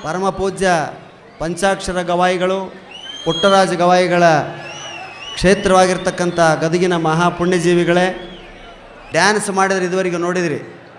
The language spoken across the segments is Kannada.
ಪರಮ ಪೂಜ್ಯ ಪಂಚಾಕ್ಷರ ಗವಾಯಿಗಳು ಪುಟ್ಟರಾಜ ಗವಾಯಿಗಳ ಕ್ಷೇತ್ರವಾಗಿರ್ತಕ್ಕಂಥ ಗದಗಿನ ಮಹಾಪುಣ್ಯಜೀವಿಗಳೇ ಡ್ಯಾನ್ಸ್ ಮಾಡಿದ್ರೆ ಇದುವರೆಗೆ ನೋಡಿದ್ರಿ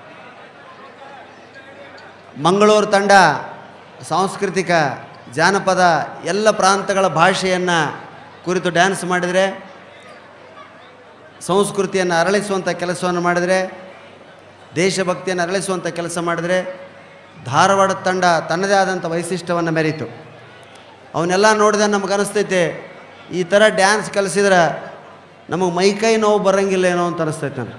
ಮಂಗಳೂರು ತಂಡ ಸಾಂಸ್ಕೃತಿಕ ಜಾನಪದ ಎಲ್ಲ ಪ್ರಾಂತಗಳ ಭಾಷೆಯನ್ನು ಕುರಿತು ಡ್ಯಾನ್ಸ್ ಮಾಡಿದರೆ ಸಂಸ್ಕೃತಿಯನ್ನು ಅರಳಿಸುವಂಥ ಕೆಲಸವನ್ನು ಮಾಡಿದರೆ ದೇಶಭಕ್ತಿಯನ್ನು ಅರಳಿಸುವಂಥ ಕೆಲಸ ಮಾಡಿದರೆ ಧಾರವಾಡ ತಂಡ ತನ್ನದೇ ಆದಂಥ ವೈಶಿಷ್ಟ್ಯವನ್ನು ಮೆರೀತು ಅವನ್ನೆಲ್ಲ ನೋಡಿದ ನಮಗೆ ಅನಿಸ್ತೈತೆ ಈ ಥರ ಡ್ಯಾನ್ಸ್ ಕಲಿಸಿದ್ರೆ ನಮಗೆ ಮೈಕೈ ನೋವು ಬರಂಗಿಲ್ಲ ಏನೋ ಅಂತ ಅನಿಸ್ತೈತೆ ನನಗೆ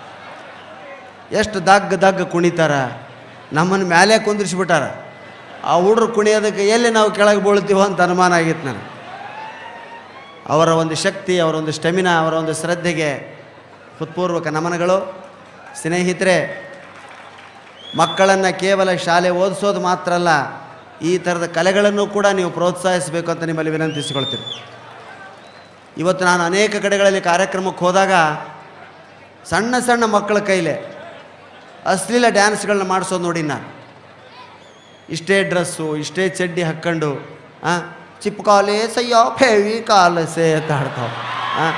ಎಷ್ಟು ದಗ್ಗ ದಗ್ಗ ಕುಣಿತಾರ ನಮ್ಮನ್ನು ಮ್ಯಾಲೆ ಕುಂದಿರಿಸ್ಬಿಟ್ಟಾರ ಆ ಹುಡ್ರು ಕುಣಿಯೋದಕ್ಕೆ ಎಲ್ಲಿ ನಾವು ಕೆಳಗೆ ಬೀಳ್ತೀವೋ ಅಂತ ಅನುಮಾನ ಆಗಿತ್ತು ನನಗೆ ಅವರ ಒಂದು ಶಕ್ತಿ ಅವರ ಒಂದು ಸ್ಟೆಮಿನಾ ಅವರ ಒಂದು ಶ್ರದ್ಧೆಗೆ ಹೃತ್ಪೂರ್ವಕ ನಮನಗಳು ಸ್ನೇಹಿತರೆ ಮಕ್ಕಳನ್ನು ಕೇವಲ ಶಾಲೆ ಓದಿಸೋದು ಮಾತ್ರ ಅಲ್ಲ ಈ ಥರದ ಕಲೆಗಳನ್ನು ಕೂಡ ನೀವು ಪ್ರೋತ್ಸಾಹಿಸಬೇಕು ಅಂತ ನಿಮ್ಮಲ್ಲಿ ವಿನಂತಿಸಿಕೊಳ್ತೀನಿ ಇವತ್ತು ನಾನು ಅನೇಕ ಕಡೆಗಳಲ್ಲಿ ಕಾರ್ಯಕ್ರಮಕ್ಕೆ ಹೋದಾಗ ಸಣ್ಣ ಸಣ್ಣ ಮಕ್ಕಳ ಕೈಲೇ ಅಶ್ಲೀಲ ಡ್ಯಾನ್ಸ್ಗಳನ್ನ ಮಾಡಿಸೋದು ನೋಡಿ ನಾನು ಇಷ್ಟೇ ಡ್ರೆಸ್ಸು ಇಷ್ಟೇ ಚಡ್ಡಿ ಹಾಕ್ಕೊಂಡು ಆ, ಚಿಪ್ ಕಾಲೇ ಸಯ್ಯೋ ಫೇವಿ ಕಾಲಸೆ ಅಂತ ಹಾಡ್ತಾವೆ ಹಾಂ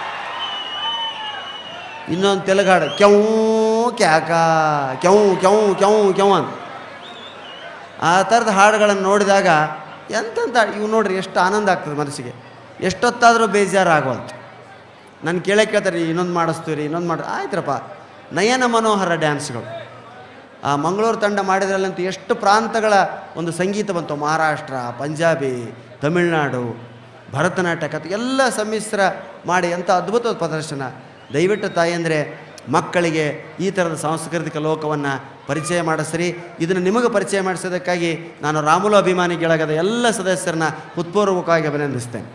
ಇನ್ನೊಂದು ತೆಲುಗು ಹಾಡು ಕೆವು ಕ್ಯಾಕ ಕೆವು ಕೆವು ಕೆವು ಕೆವು ಅಂತ ಆ ಥರದ ಹಾಡುಗಳನ್ನು ನೋಡಿದಾಗ ಎಂತೆಂಥ ಇವು ನೋಡ್ರಿ ಎಷ್ಟು ಆನಂದ ಆಗ್ತದೆ ಮನಸ್ಸಿಗೆ ಎಷ್ಟೊತ್ತಾದರೂ ಬೇಜಾರಾಗುವಂತ ನಾನು ಕೇಳೇ ಕೇಳ್ತಾರೆ ಇನ್ನೊಂದು ಮಾಡಿಸ್ತೀವಿ ರೀ ಇನ್ನೊಂದು ಮಾಡಿ ಆಯ್ತರಪ್ಪ ನಯನ ಮನೋಹರ ಡ್ಯಾನ್ಸ್ಗಳು ಆ ಮಂಗಳೂರು ತಂಡ ಮಾಡಿದ್ರಲ್ಲಂತೂ ಎಷ್ಟು ಪ್ರಾಂತಗಳ ಒಂದು ಸಂಗೀತ ಬಂತು ಮಹಾರಾಷ್ಟ್ರ ಪಂಜಾಬಿ ತಮಿಳುನಾಡು ಭರತನಾಟ್ಯ ಕಥೆ ಎಲ್ಲ ಸಮ್ಮಿಶ್ರ ಮಾಡಿ ಎಂಥ ಅದ್ಭುತವಾದ ಪ್ರದರ್ಶನ ದಯವಿಟ್ಟು ತಾಯಂದರೆ ಮಕ್ಕಳಿಗೆ ಈ ಥರದ ಸಾಂಸ್ಕೃತಿಕ ಲೋಕವನ್ನು ಪರಿಚಯ ಮಾಡಿಸ್ರಿ ಇದನ್ನು ನಿಮಗೆ ಪರಿಚಯ ಮಾಡಿಸೋದಕ್ಕಾಗಿ ನಾನು ರಾಮುಲು ಅಭಿಮಾನಿ ಗೆಳಗದ ಎಲ್ಲ ಸದಸ್ಯರನ್ನ ಹೃತ್ಪೂರ್ವಕವಾಗಿ ಅಭಿನಂದಿಸ್ತೇನೆ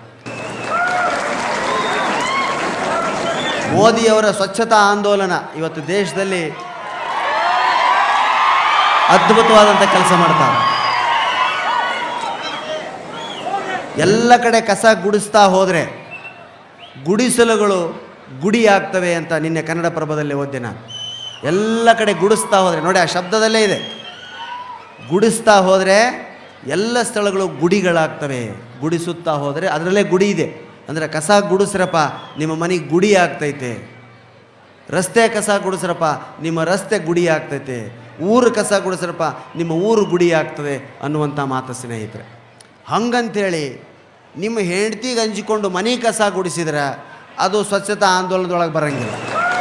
ಮೋದಿಯವರ ಸ್ವಚ್ಛತಾ ಆಂದೋಲನ ಇವತ್ತು ದೇಶದಲ್ಲಿ ಅದ್ಭುತವಾದಂಥ ಕೆಲಸ ಮಾಡ್ತಾರೆ ಎಲ್ಲ ಕಡೆ ಕಸ ಗುಡಿಸ್ತಾ ಹೋದರೆ ಗುಡಿಸಲುಗಳು ಗುಡಿ ಆಗ್ತವೆ ಅಂತ ನಿನ್ನೆ ಕನ್ನಡ ಪ್ರಭದಲ್ಲಿ ಓದ್ದೆ ನಾನು ಎಲ್ಲ ಕಡೆ ಗುಡಿಸ್ತಾ ಹೋದರೆ ನೋಡಿ ಆ ಶಬ್ದದಲ್ಲೇ ಇದೆ ಗುಡಿಸ್ತಾ ಹೋದರೆ ಎಲ್ಲ ಸ್ಥಳಗಳು ಗುಡಿಗಳಾಗ್ತವೆ ಗುಡಿಸುತ್ತಾ ಹೋದರೆ ಅದರಲ್ಲೇ ಗುಡಿ ಇದೆ ಅಂದರೆ ಕಸ ಗುಡಿಸ್ರಪ್ಪ ನಿಮ್ಮ ಮನೆಗೆ ಗುಡಿ ಆಗ್ತೈತೆ ರಸ್ತೆ ಕಸ ಗುಡಿಸ್ರಪ್ಪ ನಿಮ್ಮ ರಸ್ತೆ ಗುಡಿ ಆಗ್ತೈತೆ ಊರು ಕಸ ಗುಡಿಸ್ರಪ್ಪ ನಿಮ್ಮ ಊರು ಗುಡಿ ಆಗ್ತದೆ ಅನ್ನುವಂಥ ಮಾತು ಸ್ನೇಹಿತರೆ ಹಂಗಂತೇಳಿ ನಿಮ್ಮ ಹೆಂಡ್ತಿಗೆ ಹಂಚಿಕೊಂಡು ಮನೆ ಕಸ ಗುಡಿಸಿದ್ರೆ ಅದು ಸ್ವಚ್ಛತಾ ಆಂದೋಲನದೊಳಗೆ ಬರಂಗಿಲ್ಲ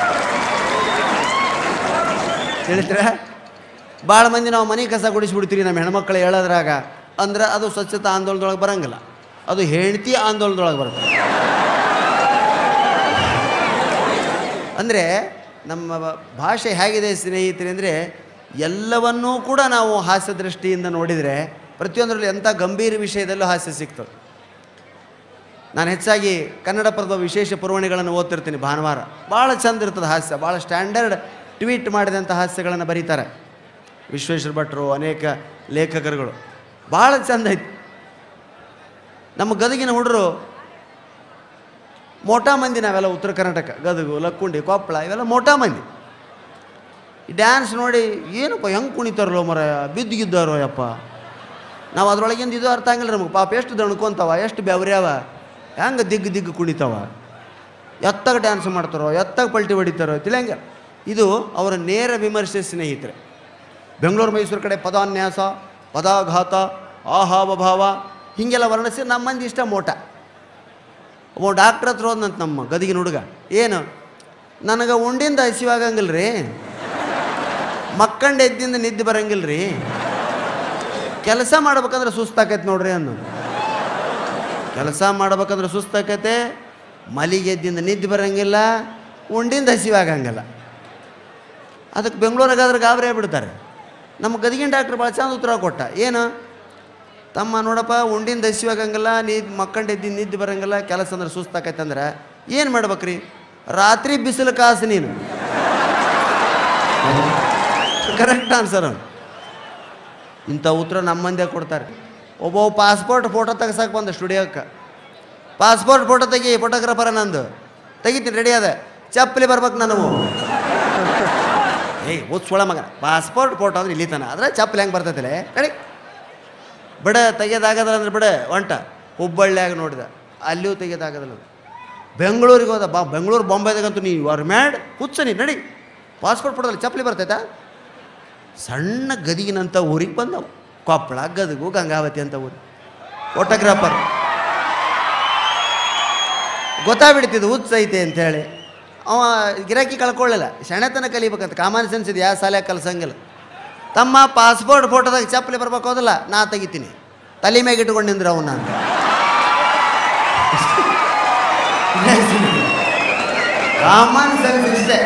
ಹೇಳಿದ್ರೆ ಭಾಳ ಮಂದಿ ನಾವು ಮನೆ ಕಸ ಗುಡಿಸ್ಬಿಡ್ತೀವಿ ನಮ್ಮ ಹೆಣ್ಮಕ್ಳು ಹೇಳೋದ್ರಾಗ ಅಂದ್ರೆ ಅದು ಸ್ವಚ್ಛತಾ ಆಂದೋಲನದೊಳಗೆ ಬರಂಗಿಲ್ಲ ಅದು ಹೆಂಡ್ತಿ ಆಂದೋಲನದೊಳಗೆ ಬರುತ್ತೆ ಅಂದರೆ ನಮ್ಮ ಭಾಷೆ ಹೇಗಿದೆ ಸ್ನೇಹಿತರೆ ಅಂದರೆ ಎಲ್ಲವನ್ನೂ ಕೂಡ ನಾವು ಹಾಸ್ಯ ದೃಷ್ಟಿಯಿಂದ ನೋಡಿದರೆ ಪ್ರತಿಯೊಂದರಲ್ಲಿ ಎಂಥ ಗಂಭೀರ ವಿಷಯದಲ್ಲೂ ಹಾಸ್ಯ ಸಿಗ್ತದೆ ನಾನು ಹೆಚ್ಚಾಗಿ ಕನ್ನಡ ಪರದ ವಿಶೇಷ ಪುರವಣಿಗಳನ್ನು ಓದ್ತಿರ್ತೀನಿ ಭಾನುವಾರ ಭಾಳ ಚಂದ ಇರ್ತದೆ ಹಾಸ್ಯ ಭಾಳ ಸ್ಟ್ಯಾಂಡರ್ಡ್ ಟ್ವೀಟ್ ಮಾಡಿದಂಥ ಹಾಸ್ಯಗಳನ್ನು ಬರೀತಾರೆ ವಿಶ್ವೇಶ್ವರ ಭಟ್ರು ಅನೇಕ ಲೇಖಕರುಗಳು ಭಾಳ ಚಂದ ಐತಿ ನಮ್ಮ ಗದಗಿನ ಹುಡುಗರು ಮೋಟಾ ಮಂದಿ ನಾವೆಲ್ಲ ಉತ್ತರ ಕರ್ನಾಟಕ ಗದಗು ಲಕ್ಕುಂಡಿ ಕೊಪ್ಪಳ ಇವೆಲ್ಲ ಮೋಟಾ ಮಂದಿ ಈ ಡ್ಯಾನ್ಸ್ ನೋಡಿ ಏನಪ್ಪ ಹೆಂಗೆ ಕುಣಿತಾರಲ್ಲೋ ಮರ ಬಿದ್ದಿದ್ದಾರೋ ಯಪ್ಪ ನಾವು ಅದ್ರೊಳಗಿಂದ ಇದು ಅರ್ಥ ಆಗಿಲ್ಲ ನಮಗೆ ಪಾಪ ಎಷ್ಟು ದಣ್ಕೊಂತಾವ ಎಷ್ಟು ಬೆವರ್ಯಾವ ಹೆಂಗೆ ದಿಗ್ಗು ದಿಗ್ಗು ಕುಣಿತಾವ ಎತ್ತಾಗ ಡ್ಯಾನ್ಸ್ ಮಾಡ್ತಾರೋ ಎತ್ತಾಗ ಪಲ್ಟಿ ಹೊಡಿತಾರೋ ತಿಳಿಯಂಗೆ ಇದು ಅವರ ನೇರ ವಿಮರ್ಶೆ ಸ್ನೇಹಿತರೆ ಬೆಂಗಳೂರು ಮೈಸೂರು ಕಡೆ ಪದಾನ್ಯಾಸ ಪದಾಘಾತ ಆಹಾವಭಾವ ಹೀಗೆಲ್ಲ ವರ್ಣಿಸಿ ನಮ್ಮ ಮಂದಿ ಇಷ್ಟ ಮೋಟ ಒಬ್ಬ ಡಾಕ್ಟ್ರ್ ಹತ್ರ ಹೋದ್ನಂತ ನಮ್ಮ ಗದಗಿನ ಹುಡುಗ ಏನು ನನಗೆ ಉಂಡಿಂದ ಹಸಿವಾಗಂಗಿಲ್ಲ ರೀ ಮಕ್ಕಂಡು ಎದ್ದಿಂದ ನಿದ್ದೆ ಬರಂಗಿಲ್ಲ ರೀ ಕೆಲಸ ಮಾಡ್ಬೇಕಂದ್ರೆ ಸುಸ್ತಾಕೈತೆ ನೋಡ್ರಿ ಅನ್ನು ಕೆಲಸ ಮಾಡ್ಬೇಕಂದ್ರೆ ಸುಸ್ತಾಕೈತೆ ಮಲಿಗೆ ಎದ್ದಿಂದ ನಿದ್ದೆ ಬರಂಗಿಲ್ಲ ಉಂಡಿಂದ ಹಸಿವಾಗಂಗಿಲ್ಲ ಅದಕ್ಕೆ ಬೆಂಗಳೂರಾಗಾದ್ರೆ ಗಾಬರಿ ಆಗ್ಬಿಡ್ತಾರೆ ನಮ್ಮ ಗದಗಿನ ಡಾಕ್ಟ್ರ್ ಭಾಳ ಚಂದ ಉತ್ತರ ಕೊಟ್ಟ ಏನು ತಮ್ಮ ನೋಡಪ್ಪ ಉಂಡಿನ ದಸಿವಾಗಂಗಿಲ್ಲ ನೀ ಮಕ್ಕಂಡು ಎದ್ದು ನಿದ್ದೆ ಬರಂಗಿಲ್ಲ ಕೆಲಸ ಅಂದ್ರೆ ಸುಸ್ತಾಕೈತೆ ಅಂದ್ರೆ ಏನು ಮಾಡ್ಬೇಕ್ರಿ ರಾತ್ರಿ ಬಿಸಿಲು ಕಾಸು ನೀನು ಕರೆಕ್ಟ್ ಆನ್ಸರ್ ಅವ್ನು ಇಂಥ ಉತ್ತರ ನಮ್ಮ ಮಂದ್ಯ ಕೊಡ್ತಾರೆ ಒಬ್ಬ ಪಾಸ್ಪೋರ್ಟ್ ಫೋಟೋ ತೆಗ್ಸಕ್ಕೆ ಬಂದ ಸ್ಟುಡಿಯೋಕ್ಕೆ ಪಾಸ್ಪೋರ್ಟ್ ಫೋಟೋ ತೆಗಿ ಫೋಟೋಗ್ರಾಫರ ನಂದು ತೆಗಿತೀನಿ ರೆಡಿ ಅದ ಚಪ್ಪಲಿ ಬರ್ಬೇಕು ನಾನು ಏಯ್ ಓದ್ಸೋಳ ಮಗ ಪಾಸ್ಪೋರ್ಟ್ ಫೋಟೋ ಅಂದ್ರೆ ಇಲ್ಲಿ ತನ ಆದರೆ ಚಪ್ಪಲಿ ಹೆಂಗೆ ಬರ್ತೈತಿಲೆ ರೆಡಿ ಬಿಡ ತೆಗೆಯೋದಾಗದಲ್ಲ ಅಂದ್ರೆ ಬಿಡ ಒಂಟ ಹುಬ್ಬಳ್ಳಿಯಾಗ ನೋಡಿದ ಅಲ್ಲಿಯೂ ತೆಗೆಯೋದಾಗದಲ್ಲ ಬೆಂಗಳೂರಿಗೆ ಹೋದ ಬಾ ಬೆಂಗಳೂರು ಬಾಂಬೆದಾಗಂತೂ ನೀವು ಆರ್ ಮ್ಯಾಡ್ ಹುಚ್ಚ ನೀ ನಡಿ ಪಾಸ್ಪೋರ್ಟ್ ಕೊಡೋದಲ್ಲಿ ಚಪ್ಪಲಿ ಬರ್ತೈತಾ ಸಣ್ಣ ಗದಿಗಿನಂಥ ಊರಿಗೆ ಬಂದವು ಕೊಪ್ಪಳ ಗದಗು ಗಂಗಾವತಿ ಅಂತ ಊರು ಫೋಟೋಗ್ರಾಫರ್ ಗೊತ್ತಾಗ್ಬಿಡ್ತಿದ್ದು ಹುಚ್ಚ ಐತೆ ಅಂತೇಳಿ ಅವ ಗಿರಾಕಿ ಕಳ್ಕೊಳ್ಳಿಲ್ಲ ಸೆಣೆತನ ಕಲಿಬೇಕಂತ ಕಾಮನ್ ಸೆನ್ಸ್ ಇದೆ ಯಾವ ಶಾಲೆ ಕಲ್ಸಂಗಿಲ್ಲ ತಮ್ಮ ಪಾಸ್ಪೋರ್ಟ್ ಫೋಟೋದಾಗ ಚಪ್ಪಲಿ ಬರ್ಬೇಕು ಹೋದಲ್ಲ ನಾ ತೆಗಿತೀನಿ ತಲೆ ಮ್ಯಾಗ ಇಟ್ಕೊಂಡು ನಿಂದ್ರೆ ಅವನ್ನ ಅಂತ ಕಾಮನ್ ಸೆನ್ಸ್ ಇಷ್ಟೇ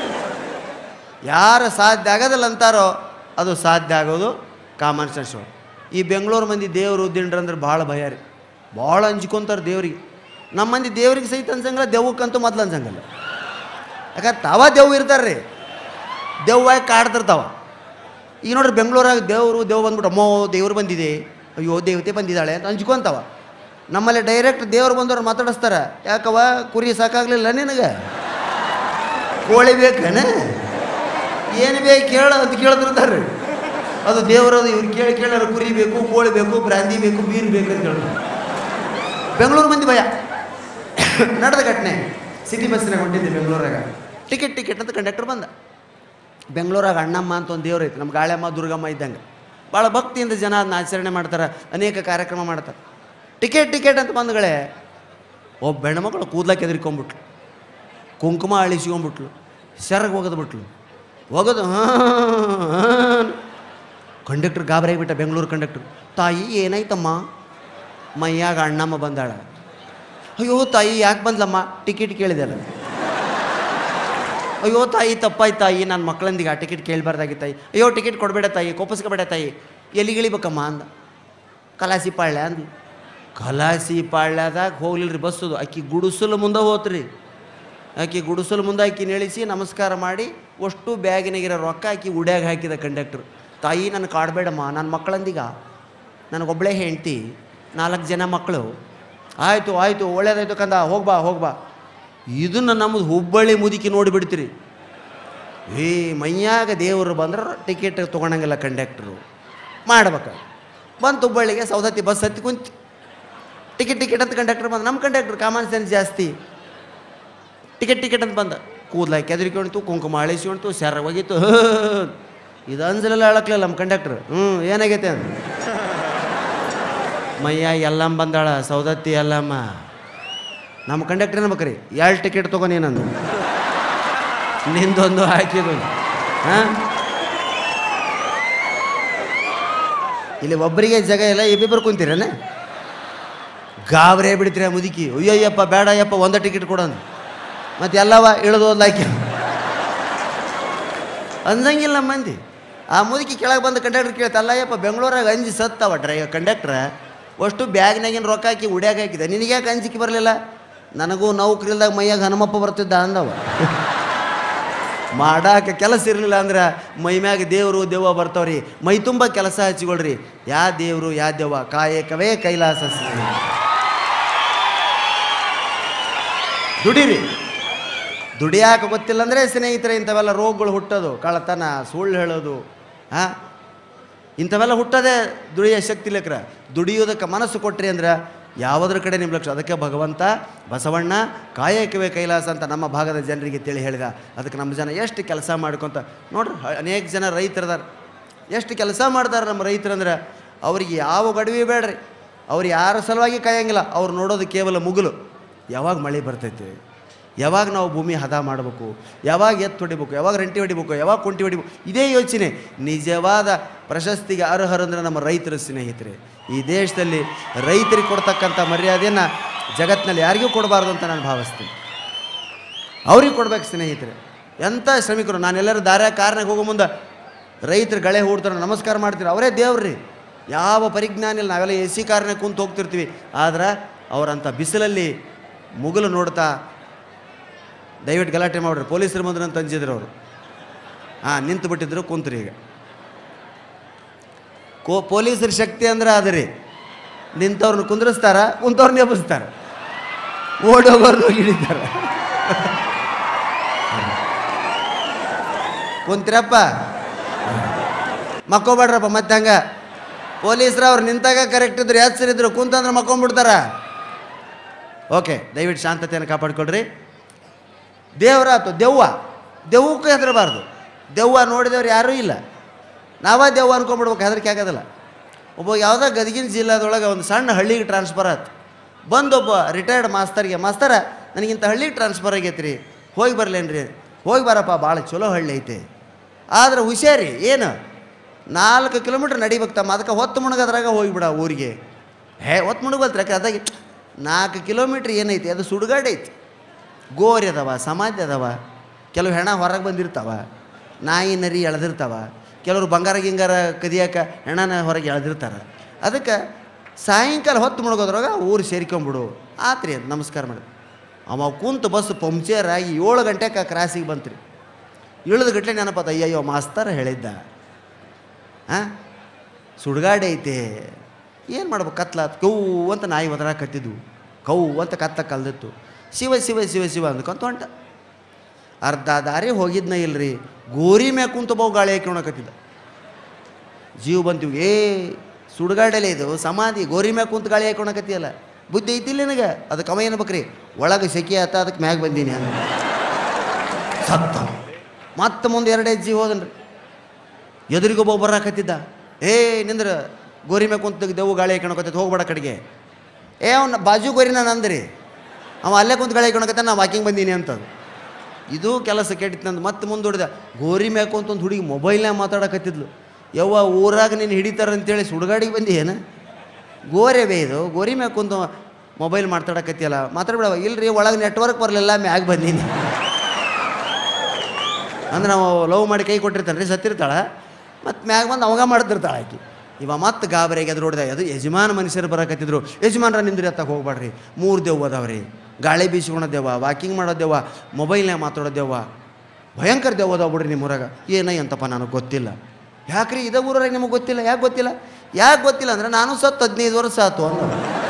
ಯಾರು ಸಾಧ್ಯ ಆಗೋದಿಲ್ಲ ಅಂತಾರೋ ಅದು ಸಾಧ್ಯ ಆಗೋದು ಕಾಮನ್ ಸೆನ್ಸ್ ಈ ಬೆಂಗಳೂರು ಮಂದಿ ದೇವರು ದಿಂಡ್ರು ಅಂದ್ರೆ ಭಾಳ ಭಯ ರೀ ಭಾಳ ಹಂಚ್ಕೊಂತಾರೆ ದೇವ್ರಿಗೆ ನಮ್ಮ ಮಂದಿ ದೇವ್ರಿಗೆ ಸಹಿತ ಅನ್ಸಂಗಿಲ್ಲ ದೆವ್ವಕ್ಕಂತೂ ಮೊದ್ಲು ಅನ್ಸಂಗಿಲ್ಲ ಯಾಕಂದ್ರೆ ತಾವ ದೆವ್ವ ಇರ್ತಾರೆ ರೀ ದೆವ್ವಾಗಿ ಕಾಡ್ತಿರ್ತಾವ ಈಗ ನೋಡ್ರಿ ಬೆಂಗಳೂರಾಗ ದೇವರು ದೇವ್ ಬಂದ್ಬಿಟ್ಟು ಅಮ್ಮೋ ದೇವ್ರು ಬಂದಿದೆ ಅಯ್ಯೋ ದೇವತೆ ಬಂದಿದ್ದಾಳೆ ಅಂತ ಹಂಚ್ಕೊಂತಾವ ನಮ್ಮಲ್ಲಿ ಡೈರೆಕ್ಟ್ ದೇವ್ರು ಬಂದವ್ರು ಮಾತಾಡಿಸ್ತಾರ ಯಾಕವ ಕುರಿ ಸಾಕಾಗ್ಲಿಲ್ಲ ನಿನಗೆ ಕೋಳಿ ಬೇಕೇನ ಏನು ಬೇಕು ಕೇಳ ಅಂತ ಕೇಳ್ತಿರ್ತಾರೆ ಅದು ದೇವರದು ಇವ್ರು ಕೇಳಿ ಕೇಳಾರ ಕುರಿ ಬೇಕು ಕೋಳಿ ಬೇಕು ಬ್ರಾಂದಿ ಬೇಕು ಬೀರ್ ಬೇಕು ಅಂತ ಹೇಳೋದು ಬೆಂಗಳೂರು ಮಂದಿ ಭಯ ನಡೆದ ಘಟನೆ ಸಿಟಿ ಬಸ್ಸಿನಾಗ ಹೊಂಟಿದ್ದೆ ಬೆಂಗಳೂರಾಗ ಟಿಕೆಟ್ ಟಿಕೆಟ್ ಅಂತ ಕಂಡಕ್ಟರ್ ಬಂದ ಬೆಂಗಳೂರಾಗ ಅಣ್ಣಮ್ಮ ಅಂತ ಒಂದು ದೇವ್ರು ಐತೆ ನಮ್ಮ ಗಾಳೆಮ್ಮ ದುರ್ಗಮ್ಮ ಇದ್ದಂಗೆ ಭಾಳ ಭಕ್ತಿಯಿಂದ ಜನ ಅದನ್ನ ಆಚರಣೆ ಮಾಡ್ತಾರೆ ಅನೇಕ ಕಾರ್ಯಕ್ರಮ ಮಾಡ್ತಾರೆ ಟಿಕೆಟ್ ಟಿಕೆಟ್ ಅಂತ ಬಂದಗಳೇ ಒಬ್ಬ ಹೆಣ್ಮಕ್ಳು ಕೂದ್ಲಕ್ಕೆ ಎದ್ರಿಕೊಂಬಿಟ್ಲು ಕುಂಕುಮ ಅಳಿಸ್ಕೊಂಬಿಟ್ಲು ಸೆರಗ್ ಒಗೆದ್ಬಿಟ್ಲು ಒಗೆದು ಕಂಡಕ್ಟರ್ ಗಾಬರಿ ಆಗಿಬಿಟ್ಟ ಬೆಂಗಳೂರು ಕಂಡಕ್ಟರ್ ತಾಯಿ ಏನಾಯ್ತಮ್ಮ ಮೈಯಾಗ ಅಣ್ಣಮ್ಮ ಬಂದಾಳ ಅಯ್ಯೋ ತಾಯಿ ಯಾಕೆ ಬಂದ್ಲಮ್ಮ ಟಿಕೆಟ್ ಕೇಳಿದೆಲ್ಲ ಅಯ್ಯೋ ತಾಯಿ ತಪ್ಪಾಯ್ತು ತಾಯಿ ನನ್ನ ಮಕ್ಕಳಂದಿಗೆ ಆ ಟಿಕೆಟ್ ಕೇಳಬಾರ್ದಾಗಿತ್ತು ತಾಯಿ ಅಯ್ಯೋ ಟಿಕೆಟ್ ಕೊಡಬೇಡ ತಾಯಿ ಕೋಪಿಸ್ಕೋಬೇಡ ತಾಯಿ ಎಲ್ಲಿಗಿಳಿಬೇಕಮ್ಮ ಅಂದ ಕಲಾಸಿ ಪಾಳ್ಯ ಅಂದ್ಲು ಕಲಾಸಿ ಪಾಳ್ಯದಾಗ ಹೋಗ್ಲಿಲ್ರಿ ಬಸ್ಸದು ಆಕಿ ಗುಡಿಸಲು ಮುಂದೆ ಹೋತ್ರಿ ಆಕಿ ಗುಡಿಸಲು ಮುಂದೆ ಆಕಿ ನೆಳಿಸಿ ನಮಸ್ಕಾರ ಮಾಡಿ ಅಷ್ಟು ಬ್ಯಾಗಿನಾಗಿರೋ ರೊಕ್ಕ ಆಕಿ ಉಡ್ಯಾಗ ಹಾಕಿದ ಕಂಡಕ್ಟ್ರು ತಾಯಿ ನನ್ನ ಕಾಡಬೇಡಮ್ಮ ನನ್ನ ಮಕ್ಕಳಂದಿಗ ನನಗೊಬ್ಬಳೇ ಹೆಂಡ್ತಿ ನಾಲ್ಕು ಜನ ಮಕ್ಕಳು ಆಯಿತು ಆಯಿತು ಒಳ್ಳೇದಾಯ್ತು ಕಂದ ಹೋಗ್ಬಾ ಹೋಗ್ಬಾ ಇದನ್ನು ನಮ್ಮದು ಹುಬ್ಬಳ್ಳಿ ಮುದುಕಿ ನೋಡಿಬಿಡ್ತೀರಿ ಏ ಮೈಯಾಗ ದೇವರು ಬಂದ್ರೆ ಟಿಕೆಟ್ ತೊಗೊಳಂಗಿಲ್ಲ ಕಂಡಕ್ಟ್ರು ಮಾಡ್ಬೇಕು ಬಂತು ಹುಬ್ಬಳ್ಳಿಗೆ ಸೌದತ್ತಿ ಬಸ್ ಹತ್ತಿ ಕುಂತು ಟಿಕೆಟ್ ಟಿಕೆಟ್ ಅಂತ ಕಂಡಕ್ಟರ್ ಬಂದ ನಮ್ಮ ಕಂಡಕ್ಟರ್ ಕಾಮನ್ ಸೆನ್ಸ್ ಜಾಸ್ತಿ ಟಿಕೆಟ್ ಟಿಕೆಟ್ ಅಂತ ಬಂದ ಕೂದಲ ಕೆದರಿಕೊಂಡ್ತು ಕುಂಕುಮ ಅಳಿಸ್ಕೊಂಡ್ತು ಸೆರ ಹೋಗಿತ್ತು ಇದು ಅಂಜಲೆಲ್ಲ ಅಳಕ್ಲಿಲ್ಲ ನಮ್ಮ ಕಂಡಕ್ಟರ್ ಹ್ಞೂ ಏನಾಗೈತೆ ಅಂತ ಮಯ್ಯ ಎಲ್ಲಮ್ಮ ಬಂದಾಳ ಸೌದತ್ತಿ ಎಲ್ಲಮ್ಮ ನಮ್ಮ ಕಂಡಕ್ಟರ್ ಅನ್ಬೇಕ್ರಿ ಎರಡು ಟಿಕೆಟ್ ತೊಗೊ ನೀನಂದು ನಿಂದೊಂದು ಹಾಕಿದ್ದು ಹಾಂ ಇಲ್ಲಿ ಒಬ್ಬರಿಗೆ ಜಾಗ ಇಲ್ಲ ಇಬ್ಬಿಬ್ಬರು ಕುಂತೀರೇನೆ ಗಾಬರೇ ಬಿಡ್ತೀರ ಮುದುಕಿ ಅಯ್ಯಯ್ಯಪ್ಪ ಬೇಡ ಅಯ್ಯಪ್ಪ ಒಂದ ಟಿಕೆಟ್ ಕೊಡೋದು ಮತ್ತೆ ಎಲ್ಲವ ಇಳಿದು ಹೋದ್ಲಾಕಿ ಅಂದಂಗಿಲ್ಲ ಮಂದಿ ಆ ಮುದುಕಿ ಕೆಳಗೆ ಬಂದು ಕಂಡಕ್ಟರ್ ಕೇಳ್ತ ಅಲ್ಲಯ್ಯಪ್ಪ ಬೆಂಗಳೂರಾಗ ಅಂಜಿ ಸತ್ತವ ಡ್ರೈ ಕಂಡಕ್ಟ್ರ ಅಷ್ಟು ಬ್ಯಾಗ್ನಾಗಿನ ರೊಕ್ಕ ಹಾಕಿ ಉಡ್ಯಾಗ ಹಾಕಿದೆ ನಿನಗ್ಯಾಕೆ ಅಂಜಿಕೆ ಬರಲಿಲ್ಲ ನನಗೂ ನೌಕರಿ ಇಲ್ದಾಗ ಮೈಯಾಗ ಹನುಮಪ್ಪ ಬರ್ತಿದ್ದ ಅಂದವ ಮಾಡಾಕ ಕೆಲಸ ಇರಲಿಲ್ಲ ಅಂದ್ರೆ ಮೈ ಮ್ಯಾಗ ದೇವರು ದೆವ್ವ ಬರ್ತಾವ್ರಿ ಮೈ ತುಂಬ ಕೆಲಸ ಹಚ್ಕೊಳ್ರಿ ಯಾ ದೇವರು ಯಾ ದೆವ್ವ ಕಾಯಕವೇ ಕೈಲಾಸ ಸಿರಿ. ದುಡಿರಿ ದುಡಿಯಾಕ ಗೊತ್ತಿಲ್ಲ ಅಂದರೆ ಸ್ನೇಹಿತರೆ ಇಂಥವೆಲ್ಲ ರೋಗಗಳು ಹುಟ್ಟೋದು ಕಳ್ಳತನ ಸುಳ್ಳು ಹೇಳೋದು ಹಾಂ ಇಂಥವೆಲ್ಲ ಹುಟ್ಟೋದೇ ದುಡಿಯೋ ಶಕ್ತಿ ಲೆಕ್ರ ದುಡಿಯೋದಕ್ಕೆ ಮನಸ್ಸು ಕೊಟ್ರಿ ಅಂದ್ರೆ ಯಾವುದ್ರ ಕಡೆ ನಿಮ್ಮ ಲಕ್ಷ ಅದಕ್ಕೆ ಭಗವಂತ ಬಸವಣ್ಣ ಕಾಯಕವೇ ಕೈಲಾಸ ಅಂತ ನಮ್ಮ ಭಾಗದ ಜನರಿಗೆ ತಿಳಿ ಹೇಳಿದ ಅದಕ್ಕೆ ನಮ್ಮ ಜನ ಎಷ್ಟು ಕೆಲಸ ಮಾಡ್ಕೊತ ನೋಡ್ರಿ ಹ- ಅನೇಕ ಜನ ರೈತರದಾರ ಎಷ್ಟು ಕೆಲಸ ಮಾಡ್ತಾರೆ ನಮ್ಮ ರೈತರಂದ್ರೆ ಅವ್ರಿಗೆ ಯಾವ ಗಡುವೆ ಬೇಡ್ರಿ ಅವ್ರು ಯಾರ ಸಲುವಾಗಿ ಕಾಯಂಗಿಲ್ಲ ಅವ್ರು ನೋಡೋದು ಕೇವಲ ಮುಗುಲು ಯಾವಾಗ ಮಳೆ ಬರ್ತೈತೆ ಯಾವಾಗ ನಾವು ಭೂಮಿ ಹದ ಮಾಡಬೇಕು ಯಾವಾಗ ಎತ್ತು ಹೊಡಿಬೇಕು ಯಾವಾಗ ರಂಟಿ ಹೊಡಿಬೇಕು ಯಾವಾಗ ಕುಂಟಿ ಹೊಡಿಬೇಕು ಇದೇ ಯೋಚನೆ ನಿಜವಾದ ಪ್ರಶಸ್ತಿಗೆ ಅರ್ಹರಂದ್ರೆ ನಮ್ಮ ರೈತರ ಸ್ನೇಹಿತರೆ ಈ ದೇಶದಲ್ಲಿ ರೈತರಿಗೆ ಕೊಡ್ತಕ್ಕಂಥ ಮರ್ಯಾದೆಯನ್ನು ಜಗತ್ತಿನಲ್ಲಿ ಯಾರಿಗೂ ಕೊಡಬಾರ್ದು ಅಂತ ನಾನು ಭಾವಿಸ್ತೀನಿ ಅವ್ರಿಗೆ ಕೊಡ್ಬೇಕು ಸ್ನೇಹಿತರೆ ಎಂಥ ಶ್ರಮಿಕರು ನಾನೆಲ್ಲರೂ ದಾರ್ಯಾಗ ಕಾರ್ನಾಗ ಹೋಗೋ ಮುಂದೆ ರೈತರು ಗಳೆ ಹೂಡ್ತಾರೆ ನಮಸ್ಕಾರ ಮಾಡ್ತೀರಿ ಅವರೇ ದೇವ್ರಿ ಯಾವ ಪರಿಜ್ಞಾನ ಇಲ್ಲ ನಾವೆಲ್ಲ ಎ ಸಿ ಕಾರ್ನಾಗ ಕುಂತು ಹೋಗ್ತಿರ್ತೀವಿ ಆದ್ರೆ ಅವರಂಥ ಬಿಸಿಲಲ್ಲಿ ಮುಗಿಲು ನೋಡ್ತಾ ದಯವಿಟ್ಟು ಗಲಾಟೆ ಮಾಡ್ರಿ ಪೊಲೀಸರು ಬಂದ್ರು ಅಂತ ಅಂಜಿದ್ರು ಅವರು ಹಾಂ ನಿಂತು ಬಿಟ್ಟಿದ್ರು ಕುಂತ್ರಿ ಈಗ ಕೋ ಪೊಲೀಸರ ಶಕ್ತಿ ಅಂದ್ರೆ ಅದು ರೀ ನಿಂತವ್ರನ್ನ ಕುಂದ್ರಿಸ್ತಾರ ಕುಂತವ್ರನ್ನ ಎಬ್ಬಿಸ್ತಾರ ಓಡಿ ಹೋಗೋರ್ನ ಹಿಡಿತಾರ ಕುಂತ್ರಪ್ಪ ಮಕ್ಕೋಬೇಡ್ರಪ್ಪ ಮತ್ತೆ ಹಂಗ ಪೊಲೀಸರು ಅವ್ರು ನಿಂತಾಗ ಕರೆಕ್ಟ್ ಇದ್ರು ಹೆಸರಿದ್ರು ಕುಂತಂದ್ರೆ ಮಕ್ಕೊಂಡ್ಬಿಡ್ತಾರ ಓಕೆ ದಯವಿಟ್ಟು ಶಾಂತತೆಯನ್ನು ಕಾಪಾಡ್ಕೊಳ್ರಿ ದೇವರಾತು ದೆವ್ವ ದೆವ್ವಕ್ಕೂ ಹೆದರಬಾರ್ದು ದೆವ್ವ ನೋಡಿದವ್ರು ಯಾರೂ ಇಲ್ಲ ನಾವೇ ದೆವ್ವ ಅನ್ಕೊಂಡ್ಬಿಡ್ಬೇಕು ಹೆದರಿಕೆ ಆಗೋದಿಲ್ಲ ಒಬ್ಬ ಯಾವುದೋ ಗದಗಿನ ಜಿಲ್ಲಾದೊಳಗೆ ಒಂದು ಸಣ್ಣ ಹಳ್ಳಿಗೆ ಟ್ರಾನ್ಸ್ಫರ್ ಆಯ್ತು ಬಂದೊಬ್ಬ ರಿಟೈರ್ಡ್ ಮಾಸ್ತರ್ಗೆ ಮಾಸ್ತರ ನನಗಿಂತ ಹಳ್ಳಿಗೆ ಟ್ರಾನ್ಸ್ಫರ್ ಆಗೈತೆ ರೀ ಹೋಗಿ ಬರ್ಲೇನ್ರಿ ಹೋಗಿ ಬರಪ್ಪ ಭಾಳ ಚಲೋ ಹಳ್ಳಿ ಐತೆ ಆದ್ರೆ ಹುಷಾರಿ ಏನು ನಾಲ್ಕು ಕಿಲೋಮೀಟ್ರ್ ನಡಿಬೇಕು ತಮ್ಮ ಅದಕ್ಕೆ ಹೊತ್ತು ಮುಣಗದ್ರಾಗ ಹೋಗಿಬಿಡ ಊರಿಗೆ ಹೇ ಹೊತ್ತು ಮುಣಗಲ್ತ್ರಿ ಯಾಕೆ ಅದಾಗಿ ನಾಲ್ಕು ಕಿಲೋಮೀಟ್ರ್ ಏನೈತಿ ಅದು ಸುಡುಗಾಡು ಐತಿ ಗೋರಿ ಅದಾವ ಸಮಾಧಿ ಅದಾವ ಕೆಲವು ಹೆಣ ಹೊರಗೆ ಬಂದಿರ್ತಾವ ನಾಯಿ ನರಿ ಎಳೆದಿರ್ತಾವ ಕೆಲವರು ಬಂಗಾರ ಗಿಂಗಾರ ಕದಿಯಾಕ ಹೆಣನ ಹೊರಗೆ ಎಳೆದಿರ್ತಾರೆ ಅದಕ್ಕೆ ಸಾಯಂಕಾಲ ಹೊತ್ತು ಮುಳುಗೋದ್ರಾಗ ಊರು ಸೇರ್ಕೊಂಬಿಡು ಆತ್ರಿ ಅಂತ ನಮಸ್ಕಾರ ಮಾಡಿ ಅವ ಕುಂತು ಬಸ್ ಪಂಕ್ಚರ್ ಆಗಿ ಏಳು ಗಂಟೆಗೆ ಕ್ರಾಸಿಗೆ ಬಂತ್ರಿ ಇಳಿದ ಗಟ್ಲೆ ನೆನಪತ್ತ ಅಯ್ಯಯ್ಯೋ ಮಾಸ್ತರ ಹೇಳಿದ್ದ ಹಾಂ ಸುಡುಗಾಡೆ ಐತೆ ಏನು ಮಾಡ್ಬೇಕು ಕತ್ಲ ಕೌ ಅಂತ ನಾಯಿ ಒದರಾಕ ಕತ್ತಿದ್ವು ಕೌ ಅಂತ ಕತ್ತ ಕಲ್ದಿತ್ತು ಶಿವ ಶಿವ ಶಿವ ಶಿವ ಅಂದ್ಕೊಂತ ಹೊಂಟ ಅರ್ಧ ದಾರಿ ಹೋಗಿದ್ನ ಇಲ್ರಿ ಗೋರಿ ಮ್ಯಾಗ ಕುಂತ ಬಹು ಗಾಳಿ ಹಾಕ್ಕೊಳಕತ್ತಿದ್ದ ಜೀವ ಬಂತೀವಿ ಏ ಸುಡುಗಾಡಲೇ ಇದು ಸಮಾಧಿ ಗೋರಿ ಮ್ಯಾಗ ಕುಂತ ಗಾಳಿ ಹಾಕ್ಕೊಳಕತ್ತಿಯಲ್ಲ ಬುದ್ಧಿ ಐತಿಲ್ಲ ನಿನಗೆ ಅದಕ್ಕೆ ಅವ ಏನ್ಬೇಕ್ರಿ ಒಳಗೆ ಸೆಕೆ ಆತ ಅದಕ್ಕೆ ಮ್ಯಾಗ ಬಂದೀನಿ ಅಂದ ಸತ್ತ ಮತ್ತೆ ಮುಂದೆ ಎರಡು ಹೆಜ್ಜೆ ಹೋದನ್ರಿ ಎದುರಿಗೊಬ್ಬ ಬರಾಕತ್ತಿದ್ದ ಏ ನಿಂದ್ರ ಗೋರಿ ಮ್ಯಾಗ ಕುಂತ ದೆವ್ವ ಗಾಳಿ ಹಾಕೊಳಕತ್ತೈತೆ ಹೋಗ್ಬೇಡ ಕಡೆಗೆ ಏ ಅವ್ನ ಬಾಜು ಗೋರಿನ ನಂದ್ರಿ ಅವ ಅಲ್ಲೇ ಕುಂತ ಗಾಳಿ ಹಾಕೊಳಕತ್ತ ನಾ ವಾಕಿಂಗ್ ಬಂದೀನಿ ಅಂತದು ಇದು ಕೆಲಸ ಕೆಟ್ಟಿತ್ತು ನಂದು ಮತ್ತೆ ಮುಂದೂಡಿದ ಗೋರಿ ಮ್ಯಾಕು ಅಂತ ಒಂದು ಹುಡುಗಿ ಮೊಬೈಲ್ನಾಗ ಮಾತಾಡಕತ್ತಿದ್ಲು ಯವ್ವ ಊರಾಗ ನೀನು ಹಿಡಿತಾರ ಅಂತೇಳಿ ಸುಡುಗಾಡಿಗೆ ಬಂದಿ ಏನು ಗೋರೆ ಬೇ ಇದು ಗೋರಿ ಮ್ಯಾಗ ಕುಂತು ಮೊಬೈಲ್ ಮಾತಾಡಕತ್ತಿಯಲ್ಲ ಮಾತಾಡ್ಬಿಡವ ಇಲ್ರಿ ಒಳಗೆ ನೆಟ್ವರ್ಕ್ ಬರಲಿಲ್ಲ ಮ್ಯಾಗ ಬಂದೀನಿ ಅಂದ್ರೆ ನಾವು ಲವ್ ಮಾಡಿ ಕೈ ಕೊಟ್ಟಿರ್ತಾನೆ ರೀ ಸತ್ತಿರ್ತಾಳ ಮತ್ತು ಮ್ಯಾಗ ಬಂದು ಅವಾಗ ಮಾಡ್ತಿರ್ತಾಳೆ ಆಕಿ ಇವ ಮತ್ತೆ ಗಾಬರಿಗೆ ಎದುರು ಹೊಡೆದ ಅದು ಯಜಮಾನ ಮನುಷ್ಯರು ಬರಕತ್ತಿದ್ರು ಯಜಮಾನ್ರ ನಿಂದ್ರಿ ಅತ್ತಕ್ಕೆ ಹೋಗ್ಬೇಡ್ರಿ ಮೂರು ದೆವ್ವ ಅದಾವ್ರಿ ಗಾಳಿ ಬೀಸ್ಕೊಳೋ ದೆವ್ವ ವಾಕಿಂಗ್ ಮಾಡೋ ದೆವ್ವ ಮೊಬೈಲ್ನಾಗ ಮಾತಾಡೋ ದೆವ್ವ ಭಯಂಕರ ದೆವ್ವ ಅದಾವ ಬಿಡ್ರಿ ನಿಮ್ಮ ಊರಾಗ ಏನ ಎಂತಪ್ಪ ನನಗೆ ಗೊತ್ತಿಲ್ಲ ಯಾಕ್ರಿ ಇದೇ ಊರಾಗ ನಿಮಗೆ ಗೊತ್ತಿಲ್ಲ ಯಾಕೆ ಗೊತ್ತಿಲ್ಲ ಯಾಕೆ ಗೊತ್ತಿಲ್ಲ ಅಂದ್ರೆ ನಾನು ಸತ್ತು ಹದಿನೈದು ವರ್ಷ ಆತು ಅಂದ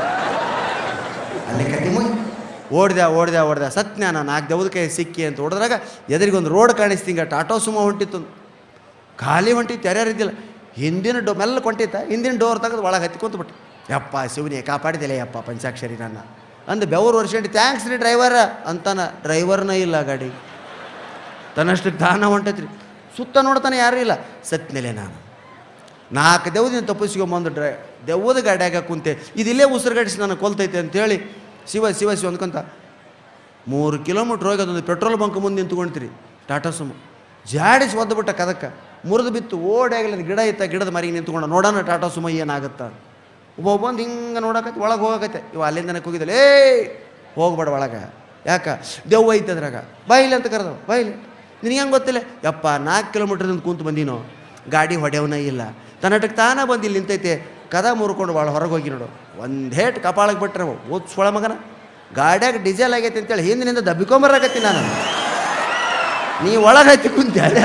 ಅಲ್ಲಿ ಕತೆ ಮುಗಿ ಓಡ್ದೆ ಓಡ್ದೆ ಓಡ್ದೆ ಸತ್ಜ್ಞಾನ ನಾಲ್ಕು ದೆವ್ವದ ಕೈ ಸಿಕ್ಕಿ ಅಂತ ಹೊಡೆದ್ರಾಗ ಎದುರಿಗೆ ಒಂದು ರೋಡ್ ಕಾಣಿಸ್ತಿಂಗ ಟಾಟೋ ಸುಮೋ ಹೊಂಟಿತ್ತು ಖಾಲಿ ಹೊಂಟಿತ್ತು ಯಾರ್ಯಾರು ಇದ್ದಿಲ್ಲ ಹಿಂದಿನ ಡೋ ಮೆಲ್ಲ ಕೊಂಟಿತ್ತ ಹಿಂದಿನ ಡೋರ್ ತೆಗೆದು ಒಳಗೆ ಹತ್ಕೊಂತ ಬಿಟ್ಟು ಯಪ್ಪ ಶಿವನೇ ಕಾಪಾಡಿದಿಲ್ಲ ಯಪ್ಪ ಪಂಚಾಕ್ಷರಿ ನನ್ನ ಅಂದು ಬೆವರು ವರ್ಷಂಡು ಥ್ಯಾಂಕ್ಸ್ ರೀ ಡ್ರೈವರ ಅಂತಾನ ಡ್ರೈವರ್ನ ಇಲ್ಲ ಗಾಡಿ ತನ್ನಷ್ಟಕ್ಕೆ ದಾನ ಹೊಂಟೈತ್ರಿ ಸುತ್ತ ನೋಡ್ತಾನೆ ಯಾರೂ ಇಲ್ಲ ಸತ್ನೆಲೆ ನಾನು ನಾಲ್ಕು ದೆವ್ವದಿಂದ ತಪ್ಪಿಸ್ಕೊಂಬಂದು ಡ್ರೈ ದೆವ್ವದ ಗಾಡ್ಯಾಗ ಕುಂತೆ ಇದಿಲ್ಲೇ ಉಸಿರುಗಡಿಸಿ ನಾನು ಕೊಲ್ತೈತೆ ಅಂತೇಳಿ ಶಿವ ಶಿವ ಶಿವ ಅಂದ್ಕೊಂತ ಮೂರು ಕಿಲೋಮೀಟ್ರ್ ಹೋಗಿ ಅದೊಂದು ಪೆಟ್ರೋಲ್ ಬಂಕ್ ಮುಂದೆ ನಿಂತ್ಕೊಂಡ್ತೀರಿ ಟಾಟಾ ಸುಮು ಜಾಡಿಸಿ ಒದ್ದುಬಿಟ್ಟ ಕದಕ್ಕೆ ಮುರಿದು ಬಿತ್ತು ಓಡಾಗಲಿ ಅದು ಗಿಡ ಇತ್ತ ಗಿಡದ ಮರಿಗೆ ನಿಂತ್ಕೊಂಡು ನೋಡೋಣ ಟಾಟಾ ಸುಮ ಏನಾಗುತ್ತ ಒಬ್ಬ ಬಂದು ಹಿಂಗೆ ನೋಡಕತ್ತೆ ಒಳಗೆ ಹೋಗಕತ್ತೆ ಇವ ಅಲ್ಲಿಂದನೇ ಹೋಗಿದ್ದಲ್ಲ ಏ ಹೋಗ್ಬೇಡ ಒಳಗೆ ಯಾಕ ದೆವ್ವ ಐತೆ ಅದ್ರಾಗ ಬಾಯಿಲಿ ಅಂತ ಕರೆದವ ಬಾಯಿಲಿ ನಿನಗೆ ಹೆಂಗೆ ಗೊತ್ತಿಲ್ಲ ಯಪ್ಪ ನಾಲ್ಕು ಕಿಲೋಮೀಟ್ರಿಂದ ಕೂತು ಬಂದೀನೋ ಗಾಡಿ ಹೊಡೆಯವನ ಇಲ್ಲ ತನ್ನಟಕ್ಕೆ ತಾನೇ ಬಂದು ಇಲ್ಲಿ ನಿಂತೈತೆ ಕದ ಮುರ್ಕೊಂಡು ಭಾಳ ಹೊರಗೆ ಹೋಗಿ ನೋಡು ಒಂದು ಹೇಟ್ ಕಪಾಳಕ್ಕೆ ಬಿಟ್ರೆ ಓದ್ ಸೊಳ ಮಗನ ಗಾಡ್ಯಾಗ ಡೀಸೆಲ್ ಆಗೈತೆ ಅಂತೇಳಿ ಹಿಂದಿನಿಂದ ದಬ್ಬಿಕೊಂಬರಾಕತ್ತೀನಿ ನಾನು ನೀ ಒಳಗೆ ಹತ್ತಿ ಕುಂತೆ ಅದೇ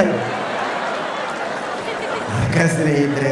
ಸ್ನೇಹಿತರೆ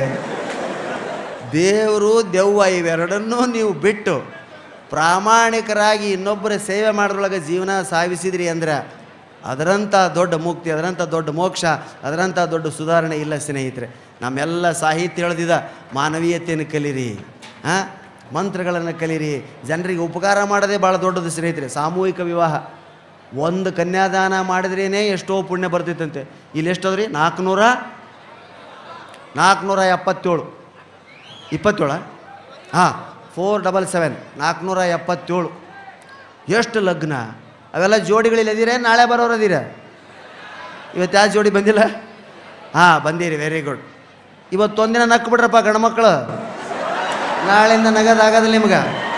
ದೇವರು ದೆವ್ವ ಇವೆರಡನ್ನೂ ನೀವು ಬಿಟ್ಟು ಪ್ರಾಮಾಣಿಕರಾಗಿ ಇನ್ನೊಬ್ಬರ ಸೇವೆ ಮಾಡೋದ್ರೊಳಗೆ ಜೀವನ ಸಾಗಿಸಿದ್ರಿ ಅಂದ್ರೆ ಅದರಂಥ ದೊಡ್ಡ ಮುಕ್ತಿ ಅದರಂಥ ದೊಡ್ಡ ಮೋಕ್ಷ ಅದರಂಥ ದೊಡ್ಡ ಸುಧಾರಣೆ ಇಲ್ಲ ಸ್ನೇಹಿತರೆ ನಮ್ಮೆಲ್ಲ ಸಾಹಿತ್ಯ ಎಳೆದಿದ ಮಾನವೀಯತೆಯನ್ನು ಕಲೀರಿ ಹಾಂ ಮಂತ್ರಗಳನ್ನು ಕಲೀರಿ ಜನರಿಗೆ ಉಪಕಾರ ಮಾಡೋದೇ ಭಾಳ ದೊಡ್ಡದು ಸ್ನೇಹಿತರೆ ಸಾಮೂಹಿಕ ವಿವಾಹ ಒಂದು ಕನ್ಯಾದಾನ ಮಾಡಿದ್ರೇ ಎಷ್ಟೋ ಪುಣ್ಯ ಬರ್ತಿತ್ತಂತೆ ಇಲ್ಲಿ ಎಷ್ಟೋದ್ರಿ ನಾಲ್ಕುನೂರ ನಾಲ್ಕುನೂರ ಎಪ್ಪತ್ತೇಳು ಇಪ್ಪತ್ತೇಳ ಹಾಂ ಫೋರ್ ಡಬಲ್ ಸೆವೆನ್ ನಾಲ್ಕುನೂರ ಎಪ್ಪತ್ತೇಳು ಎಷ್ಟು ಲಗ್ನ ಅವೆಲ್ಲ ಜೋಡಿಗಳಲ್ಲಿ ಅದಿರೇ ನಾಳೆ ಬರೋರು ಅದಿರ ಇವತ್ತು ಯಾವ ಜೋಡಿ ಬಂದಿಲ್ಲ ಹಾಂ ಬಂದಿರಿ ವೆರಿ ಗುಡ್ ಇವತ್ತೊಂದಿನ ನಕ್ಕು ಬಿಡ್ರಪ್ಪ ಗಂಡ್ಮಕ್ಳು ನಾಳೆಯಿಂದ ನಗದಾಗೋದಿಲ್ಲ ನಿಮ್ಗೆ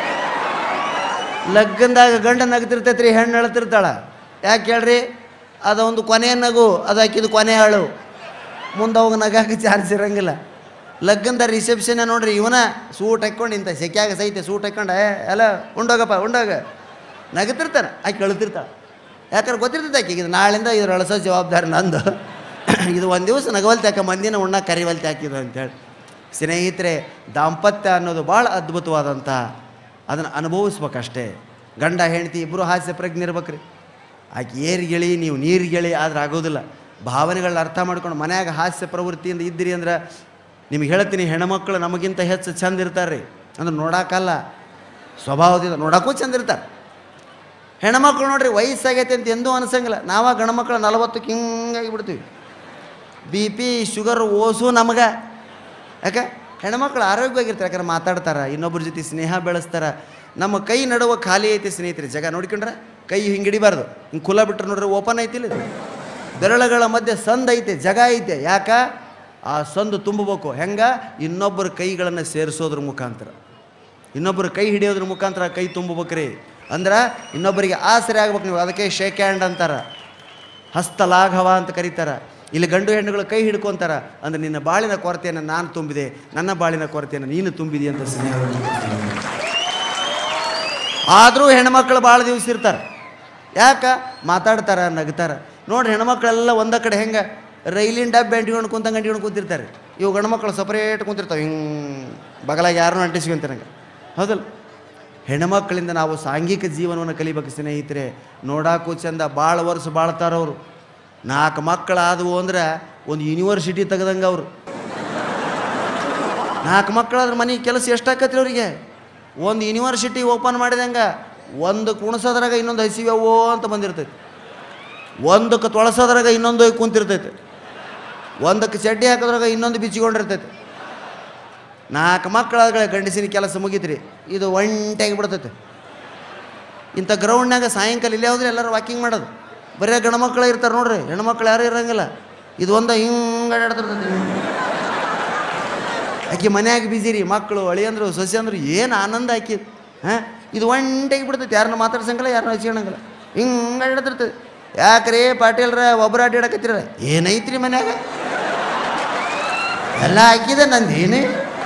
ಲಗ್ನದಾಗ ಗಂಡ ನಗ್ತಿರ್ತೈತ್ರಿ ಹೆಣ್ಣು ಅಳ್ತಿರ್ತಾಳ ಯಾಕೆ ಹೇಳ್ರಿ ಅದೊಂದು ಕೊನೆ ನಗು ಅದು ಹಾಕಿದ್ದು ಕೊನೆ ಹಾಳು ಮುಂದೆ ಅವಾಗ ನಗಾಕ ಚಾನ್ಸ್ ಇರಂಗಿಲ್ಲ ಲಗ್ನದ ರಿಸೆಪ್ಷನ್ ನೋಡ್ರಿ ಇವನ ಸೂಟ್ ಹಾಕ್ಕೊಂಡು ಇಂಥ ಸೆಕ್ಯಾಗ ಸೈತೆ ಸೂಟ್ ಹಾಕ್ಕೊಂಡು ಏ ಎಲ್ಲ ಉಂಡೋಗಪ್ಪ ಉಂಡೋಗ ನಗತಿರ್ತಾನೆ ಆಕೆ ಅಳ್ತಿರ್ತಾಳೆ ಯಾಕಂದ್ರೆ ಗೊತ್ತಿರ್ತೈತೆ ಆಕೆಗೆ ಇದು ನಾಳಿಂದ ಇದ್ರ ಅಳಸೋ ಜವಾಬ್ದಾರಿ ನಂದು ಇದು ಒಂದು ದಿವಸ ನಗವಲ್ತೆ ಯಾಕೆ ಮಂದಿನ ಉಣ್ಣ ಕರಿವಲ್ತೆ ಹಾಕಿದ್ದು ಅಂತೇಳಿ ಸ್ನೇಹಿತರೆ ದಾಂಪತ್ಯ ಅನ್ನೋದು ಭಾಳ ಅದ್ಭುತವಾದಂಥ ಅದನ್ನು ಅನುಭವಿಸ್ಬೇಕಷ್ಟೇ ಗಂಡ ಹೆಂಡತಿ ಇಬ್ಬರು ಹಾಸ್ಯ ಪ್ರಜ್ಞೆ ಇರ್ಬೇಕ್ರಿ ಆಕೆ ಏರ್ಗಿಳಿ ನೀವು ನೀರ್ಗಿಳಿ ಆದ್ರೆ ಆಗೋದಿಲ್ಲ ಭಾವನೆಗಳನ್ನ ಅರ್ಥ ಮಾಡ್ಕೊಂಡು ಮನ್ಯಾಗ ಹಾಸ್ಯ ಪ್ರವೃತ್ತಿಯಿಂದ ಇದ್ದಿರಿ ಅಂದ್ರೆ ನಿಮಗೆ ಹೇಳ್ತೀನಿ ಹೆಣ್ಮಕ್ಳು ನಮಗಿಂತ ಹೆಚ್ಚು ಚಂದ ಇರ್ತಾರೆ ರೀ ಅಂದ್ರೆ ನೋಡಕ್ಕಲ್ಲ ಸ್ವಭಾವದಿಂದ ನೋಡೋಕ್ಕೂ ಚಂದ ಇರ್ತಾರೆ ಹೆಣ್ಮಕ್ಳು ನೋಡ್ರಿ ವಯಸ್ಸಾಗೈತೆ ಅಂತ ಎಂದೂ ಅನ್ಸಂಗಿಲ್ಲ ನಾವ ಗಂಡ್ಮಕ್ಳು ನಲವತ್ತಕ್ಕೆ ಹಿಂಗಾಗಿ ಬಿಡ್ತೀವಿ ಬಿ ಪಿ ಶುಗರ್ ಓಸು ನಮಗೆ ಯಾಕೆ ಹೆಣ್ಮಕ್ಳು ಆರೋಗ್ಯವಾಗಿರ್ತಾರೆ ಯಾಕಂದ್ರೆ ಮಾತಾಡ್ತಾರೆ ಇನ್ನೊಬ್ಬರ ಜೊತೆ ಸ್ನೇಹ ಬೆಳೆಸ್ತಾರೆ ನಮ್ಮ ಕೈ ನಡುವ ಖಾಲಿ ಐತಿ ಸ್ನೇಹಿತರೆ ಜಗ ನೋಡ್ಕೊಂಡ್ರೆ ಕೈ ಹಿಂಗೆ ಹಿಡಿಬಾರ್ದು ಹಿಂಗೆ ಕುಲ ಬಿಟ್ರೆ ನೋಡ್ರಿ ಓಪನ್ ಐತಿಲ್ಲ ಇದು ಬೆರಳುಗಳ ಮಧ್ಯೆ ಸಂದ್ ಐತೆ ಜಗ ಐತೆ ಯಾಕ ಆ ಸಂದು ತುಂಬಬೇಕು ಹೆಂಗೆ ಇನ್ನೊಬ್ಬರ ಕೈಗಳನ್ನು ಸೇರಿಸೋದ್ರ ಮುಖಾಂತರ ಇನ್ನೊಬ್ಬರು ಕೈ ಹಿಡಿಯೋದ್ರ ಮುಖಾಂತರ ಕೈ ತುಂಬಬೇಕ್ರಿ ಅಂದ್ರೆ ಇನ್ನೊಬ್ಬರಿಗೆ ಆಸರೆ ಆಗ್ಬೇಕು ನೀವು ಅದಕ್ಕೆ ಶೇಕ್ ಹ್ಯಾಂಡ್ ಅಂತಾರೆ ಹಸ್ತಲಾಘವ ಅಂತ ಕರೀತಾರೆ ಇಲ್ಲಿ ಗಂಡು ಹೆಣ್ಣುಗಳು ಕೈ ಹಿಡ್ಕೊಂತಾರ ಅಂದ್ರೆ ನಿನ್ನ ಬಾಳಿನ ಕೊರತೆಯನ್ನು ನಾನು ತುಂಬಿದೆ ನನ್ನ ಬಾಳಿನ ಕೊರತೆಯನ್ನು ನೀನು ತುಂಬಿದೆ ಅಂತ ಸ್ನೇಹ ಆದರೂ ಹೆಣ್ಮಕ್ಳು ಭಾಳ ದಿವಸ ಇರ್ತಾರೆ ಯಾಕೆ ಮಾತಾಡ್ತಾರ ನಗ್ತಾರ ನೋಡ್ರಿ ಹೆಣ್ಮಕ್ಳೆಲ್ಲ ಒಂದ ಕಡೆ ಹೆಂಗೆ ರೈಲಿನ ಡಬ್ಬೆ ಅಂಟಿಕೊಂಡು ಕುಂತಂಗೆ ಅಂಟಿಕೊಂಡು ಕೂತಿರ್ತಾರೆ ಇವು ಗಂಡ್ಮಕ್ಳು ಸಪ್ರೇಟ್ ಕುಂತಿರ್ತಾವೆ ಹಿಂಗೆ ಬಗಲಾಗಿ ಯಾರನ್ನೂ ಅಂಟಿಸ್ಕೊಂತಾರಂಗೆ ಹೌದಲ್ಲ ಹೆಣ್ಮಕ್ಳಿಂದ ನಾವು ಸಾಂಘಿಕ ಜೀವನವನ್ನು ಕಲಿಬೇಕು ಸ್ನೇಹಿತರೆ ನೋಡಾಕು ಚಂದ ಭಾಳ ವರ್ಷ ಬಾಳ್ತಾರವರು ನಾಲ್ಕು ಮಕ್ಕಳಾದವು ಅಂದ್ರೆ ಒಂದು ಯೂನಿವರ್ಸಿಟಿ ತೆಗ್ದಂಗೆ ಅವರು ನಾಲ್ಕು ಮಕ್ಕಳಾದ್ರೆ ಮನೆ ಕೆಲಸ ಎಷ್ಟಾಕತ್ರಿ ಅವರಿಗೆ ಒಂದು ಯೂನಿವರ್ಸಿಟಿ ಓಪನ್ ಮಾಡಿದಂಗೆ ಒಂದು ಕುಣಸೋದ್ರಾಗ ಇನ್ನೊಂದು ಹಸಿವೆವೋ ಅಂತ ಬಂದಿರ್ತೈತಿ ಒಂದಕ್ಕೆ ತೊಳಸೋದ್ರಾಗ ಇನ್ನೊಂದು ಹೋಗಿ ಕುಂತಿರ್ತೈತೆ ಒಂದಕ್ಕೆ ಚಡ್ಡಿ ಹಾಕೋದ್ರಾಗ ಇನ್ನೊಂದು ಬಿಚ್ಚಿಕೊಂಡಿರ್ತೈತೆ ನಾಲ್ಕು ಮಕ್ಕಳಾದ್ರೆ ಗಂಡಸಿನ ಕೆಲಸ ಮುಗೀತ್ರಿ ಇದು ಒಂಟಾಗಿ ಬಿಡ್ತೈತೆ ಇಂಥ ಗ್ರೌಂಡ್ನಾಗ ಸಾಯಂಕಾಲ ಇಲ್ಲೇ ಹೋದ್ರೆ ಎಲ್ಲರೂ ವಾಕಿಂಗ್ ಮಾಡೋದು ಬರೀ ಗಂಡ್ಮಕ್ಳು ಇರ್ತಾರೆ ನೋಡ್ರಿ ಹೆಣ್ಮಕ್ಳು ಯಾರೂ ಇರಂಗಿಲ್ಲ ಇದು ಒಂದು ಹಿಂಗೆ ಅಡ್ಡಾಡ್ತಿರ್ತೈತಿ ಆಕೆ ಮನ್ಯಾಗ ಬಿಸಿ ರೀ ಮಕ್ಕಳು ಅಳಿಯಂದ್ರು ಸೊಸೆ ಅಂದ್ರು ಏನು ಆನಂದ ಆಕಿ ಹಾಂ ಇದು ಒಂಟಾಗಿ ಬಿಡ್ತೈತಿ ಯಾರನ್ನ ಮಾತಾಡ್ಸಂಗಿಲ್ಲ ಯಾರನ್ನ ಹಚ್ಕೊಳಂಗಿಲ್ಲ ಹಿಂಗೆ ಅಡ್ಡಾಡ್ತಿರ್ತೈತಿ ಯಾಕ್ರಿ ಪಾಟೀಲ್ರ ಒಬ್ಬರು ಅಡ್ಡಾಡಕತ್ತೀರ ಏನೈತ್ರಿ ಮನ್ಯಾಗ ಎಲ್ಲ ಹಾಕಿದೆ ನಂದು ಏನೇ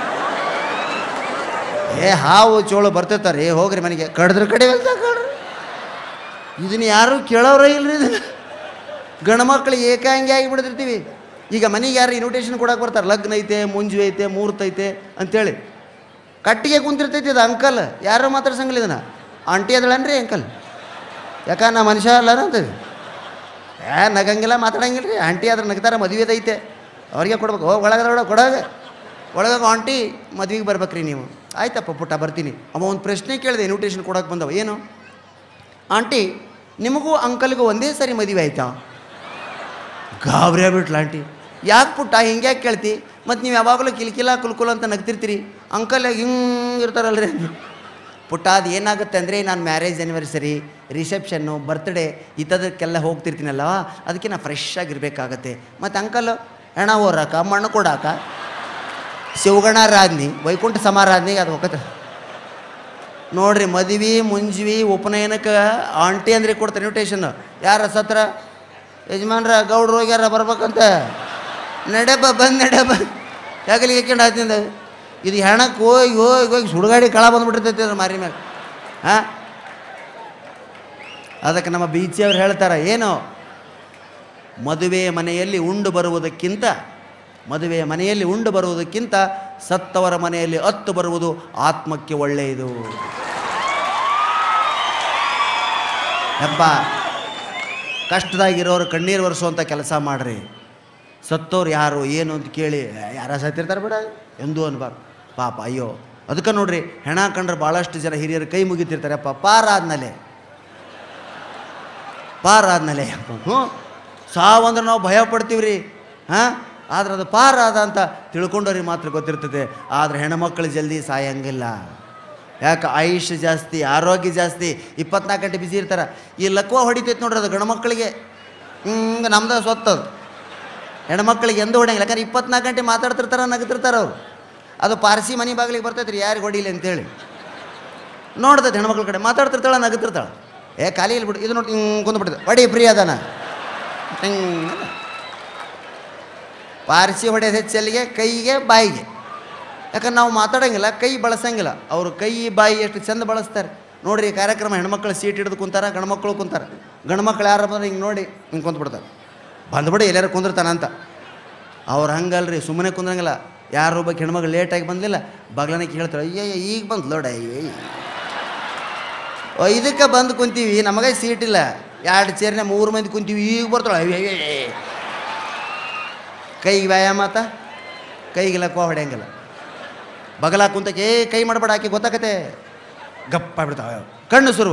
ಏ ಹಾವು ಚೋಳು ಬರ್ತೈತಾರೆ ಹೋಗ್ರಿ ಮನೆಗೆ ಕಡ್ದ್ರ ಕಡೆ ಕಡ್ರಿ ಇದನ್ನ ಯಾರು ಕೇಳೋರೇ ಇಲ್ರಿ ಇದನ್ನ ಗಂಡ್ಮಕ್ಳು ಏಕಾಂಗಿ ಆಗಿಬಿಡ್ತಿರ್ತೀವಿ ಈಗ ಮನೆಗೆ ಯಾರು ಇನ್ವಿಟೇಷನ್ ಕೊಡಕ್ಕೆ ಬರ್ತಾರೆ ಲಗ್ನ ಐತೆ ಮುಂಜು ಐತೆ ಮುಹೂರ್ತ ಐತೆ ಅಂತೇಳಿ ಕಟ್ಟಿಗೆ ಕುಂತಿರ್ತೈತಿ ಇದು ಅಂಕಲ್ ಯಾರು ಮಾತಾಡ್ಸಂಗಿಲ್ಲ ಇದನ್ನ ಆಂಟಿ ಅದಳನ್ರಿ ಅಂಕಲ್ ಯಾಕ ನಾ ಮನುಷ್ಯ ಅಲ್ಲ ಅಂತ ಏ ನಗಂಗಿಲ್ಲ ಮಾತಾಡಂಗಿಲ್ಲ ರೀ ಆಂಟಿ ಆದ್ರೆ ನಗ್ತಾರೆ ಮದುವೆದು ಐತೆ ಅವ್ರಿಗೆ ಕೊಡ್ಬೇಕು ಹೋಗಿ ಒಳಗಡೆ ಕೊಡೋಗೆ ಒಳಗೆ ಆಂಟಿ ಮದ್ವೆಗೆ ಬರ್ಬೇಕ್ರಿ ನೀವು ಆಯ್ತಪ್ಪ ಪುಟ್ಟ ಬರ್ತೀನಿ ಅವ ಒಂದು ಪ್ರಶ್ನೆ ಕೇಳಿದೆ ಇನ್ವಿಟೇಷನ್ ಕೊಡೋಕೆ ಬಂದವ ಏನು ಆಂಟಿ ನಿಮಗೂ ಅಂಕಲ್ಗೂ ಒಂದೇ ಸರಿ ಮದುವೆ ಆಯ್ತಾ ಗಾಬರಿ ಆಗ್ಬಿಟ್ಲ ಆಂಟಿ ಯಾಕೆ ಪುಟ್ಟ ಹಿಂಗ್ಯಾಕೆ ಕೇಳ್ತಿ ಮತ್ತು ನೀವು ಯಾವಾಗಲೂ ಕಿಲ್ಕಿಲ ಕುಲ್ಕುಲ್ ಅಂತ ನಗ್ತಿರ್ತೀರಿ ಅಂಕಲ್ ಹಿಂಗೆ ಇರ್ತಾರಲ್ರಿ ಅಂದ್ರು. ಪುಟ್ಟ ಅದು ಏನಾಗುತ್ತೆ ಅಂದರೆ ನಾನು ಮ್ಯಾರೇಜ್ ಆ್ಯನಿವರ್ಸರಿ ರಿಸೆಪ್ಷನ್ನು ಬರ್ತ್ಡೇ ಇಂಥದಕ್ಕೆಲ್ಲ ಹೋಗ್ತಿರ್ತೀನಲ್ಲ ಅದಕ್ಕೆ ನಾನು ಫ್ರೆಶ್ ಆಗಿರ್ಬೇಕಾಗತ್ತೆ ಮತ್ತು ಅಂಕಲ್ ಹೆಣ ಓರಾಕ ಮಣ್ಣು ಕೊಡಾಕ ಶಿವಗಣಾರಾಧನೆ ವೈಕುಂಠ ಸಮಾರಾಧನೆಗೆ ಅದು ಹೋಗತ್ತೆ ನೋಡ್ರಿ ಮದ್ವಿ ಮುಂಜ್ವಿ ಉಪನಯನಕ್ಕೆ ಆಂಟಿ ಅಂದ್ರೆ ಕೊಡ್ತಾರೆ ಇನ್ವಿಟೇಷನ್ ಯಾರ ಸತ್ರ ಯಜಮಾನ್ರ ಗೌಡ್ರು ಹೋಗ್ಯಾರ ಬರ್ಬೇಕಂತ ನಡೆಬ ಬಂದು ನಡೆಬ ಯಾಕಲಿ ಯಾಕೆಂಡು ಆಯ್ತಿಂದ ಇದು ಹೆಣಕ್ಕೆ ಹೋಗಿ ಹೋಗಿ ಹೋಗಿ ಸುಡುಗಾಡಿ ಕಳ ಬಂದ್ಬಿಟ್ಟಿರ್ತೈತಿ ಅದ್ರ ಮಾರಿ ಮ್ಯಾಗ ಹಾಂ ಅದಕ್ಕೆ ನಮ್ಮ ಬೀಚಿ ಅವ್ರು ಹೇಳ್ತಾರೆ ಏನು ಮದುವೆ ಮನೆಯಲ್ಲಿ ಉಂಡು ಬರುವುದಕ್ಕಿಂತ ಮದುವೆಯ ಮನೆಯಲ್ಲಿ ಉಂಡು ಬರುವುದಕ್ಕಿಂತ ಸತ್ತವರ ಮನೆಯಲ್ಲಿ ಅತ್ತು ಬರುವುದು ಆತ್ಮಕ್ಕೆ ಒಳ್ಳೆಯದು ಯಪ್ಪ ಕಷ್ಟದಾಗಿರೋರು ಕಣ್ಣೀರು ಒರೆಸುವಂಥ ಕೆಲಸ ಮಾಡ್ರಿ ಸತ್ತೋರು ಯಾರು ಏನು ಅಂತ ಕೇಳಿ "ಏ, ಯಾರ ಸತ್ತಿರ್ತಾರೆ ಬಿಡ ಎಂದೂ ಅನ್ಬಾರ್ದು ಪಾಪ ಅಯ್ಯೋ ಅದಕ್ಕೆ ನೋಡ್ರಿ ಹೆಣ ಕಂಡ್ರೆ ಭಾಳಷ್ಟು ಜನ ಹಿರಿಯರು ಕೈ ಮುಗಿತಿರ್ತಾರೆ ಅಪ್ಪ ಪಾರಾದ್ಮೇಲೆ ಪಾರಾದ್ಮೇಲೆ ಹ್ಞೂ ಸಾವಂದ್ರೆ ನಾವು ಭಯ ಪಡ್ತೀವಿ ರೀ ಹಾಂ ಆದ್ರೆ ಅದು ಪಾರಾದ ಅಂತ ತಿಳ್ಕೊಂಡವ್ರಿಗೆ ಮಾತ್ರ ಗೊತ್ತಿರ್ತದೆ ಆದರೆ ಹೆಣ್ಮಕ್ಳು ಜಲ್ದಿ ಸಾಯಂಗಿಲ್ಲ ಯಾಕೆ ಆಯುಷ್ಯ ಜಾಸ್ತಿ ಆರೋಗ್ಯ ಜಾಸ್ತಿ ಇಪ್ಪತ್ನಾಲ್ಕು ಗಂಟೆ ಬಿಸಿ ಇರ್ತಾರೆ ಈ ಲಕ್ವ ಹೊಡಿತೈತೆ ನೋಡ್ರಿ ಅದು ಗಂಡ್ಮಕ್ಳಿಗೆ ಹಿಂಗೆ ನಮ್ದು ಸ್ವತ್ತದು ಹೆಣ್ಮಕ್ಳಿಗೆ ಎಂದೂ ಹೊಡೆಯಂಗಿಲ್ಲ ಯಾಕಂದ್ರೆ ಇಪ್ಪತ್ನಾಲ್ಕು ಗಂಟೆ ಮಾತಾಡ್ತಿರ್ತಾರೆ ನಗ್ತಿರ್ತಾರೆ ಅವರು ಅದು ಪಾರ್ಸಿ ಮನೆ ಬಾಗಿಲಿಗೆ ಬರ್ತೈತೆ ರೀ ಯಾರಿಗೆ ಹೊಡಿಲಿ ಅಂತೇಳಿ ನೋಡ್ತೈತೆ ಹೆಣ್ಮಕ್ಳ ಕಡೆ ಮಾತಾಡ್ತಿರ್ತಾಳೆ ನಗ್ತಿರ್ತಾಳೆ ಏ ಖಾಲಿ ಇಲ್ಲಿ ಬಿಡು ಇದು ನೋಡಿ ಹಿಂಗೆ ಕುಂದ್ಬಿಡ್ತದೆ ಹೊಡಿ ಫ್ರೀ ಅದಾನ ಹಿಂಗೆ ಪಾರ್ಸಿ ಹೊಡೆಯೋದು ಹೆಚ್ಚಲ್ಲಿಗೆ ಕೈಗೆ ಬಾಯಿಗೆ ಯಾಕಂದ್ರೆ ನಾವು ಮಾತಾಡೋಂಗಿಲ್ಲ ಕೈ ಬಳಸಂಗಿಲ್ಲ ಅವರು ಕೈ ಬಾಯಿ ಎಷ್ಟು ಚಂದ ಬಳಸ್ತಾರೆ ನೋಡ್ರಿ ಈ ಕಾರ್ಯಕ್ರಮ ಹೆಣ್ಮಕ್ಳು ಸೀಟ್ ಹಿಡಿದು ಕುಂತಾರ ಗಂಡ್ಮಕ್ಳು ಕುಂತಾರ ಗಂಡ್ಮಕ್ಳು ಯಾರು ಬಂದ್ರೆ ಹಿಂಗೆ ನೋಡಿ ಹಿಂಗೆ ಕುಂತ್ಬಿಡ್ತಾರೆ ಬಂದ್ಬಿಡಿ ಎಲ್ಲರೂ ಕುಂದಿರ್ತಾನಂತ ಅವ್ರು ಹಂಗಲ್ರಿ ಸುಮ್ಮನೆ ಕುಂದ್ರಂಗಿಲ್ಲ ಯಾರು ಒಬ್ಬ ಹೆಣ್ಮಗಳು ಲೇಟಾಗಿ ಬಂದಿಲ್ಲ ಬಗ್ಲನೆ ಕೇಳ್ತಾರೆ ಅಯ್ಯಯ್ಯ ಈಗ ಬಂದು ಲೋಡ ಅಯ್ಯಯ್ಯ ಇದಕ್ಕೆ ಬಂದು ಕುಂತೀವಿ ನಮಗೆ ಸೀಟ್ ಇಲ್ಲ ಎರಡು ಚೇರ್ನೆ ಮೂರು ಮಂದಿ ಕುಂತೀವಿ ಈಗ ಬರ್ತಾಳೆ ಅಯ್ಯಯ್ಯ ಕೈಗೆ ವ್ಯಾಯಾಮ ಆತ ಕೈಗಿಲ್ಲ ಕೋ ಹೊಡೆಯಂಗಿಲ್ಲ ಬಗಲ ಕುಂತಕ್ಕೆ ಏ ಕೈ ಮಾಡಬೇಡ ಆಕೆ ಗೊತ್ತಾಗತ್ತೆ ಗಪ್ಪ ಬಿಡ್ತಾವ ಕಣ್ಣು ಸುರು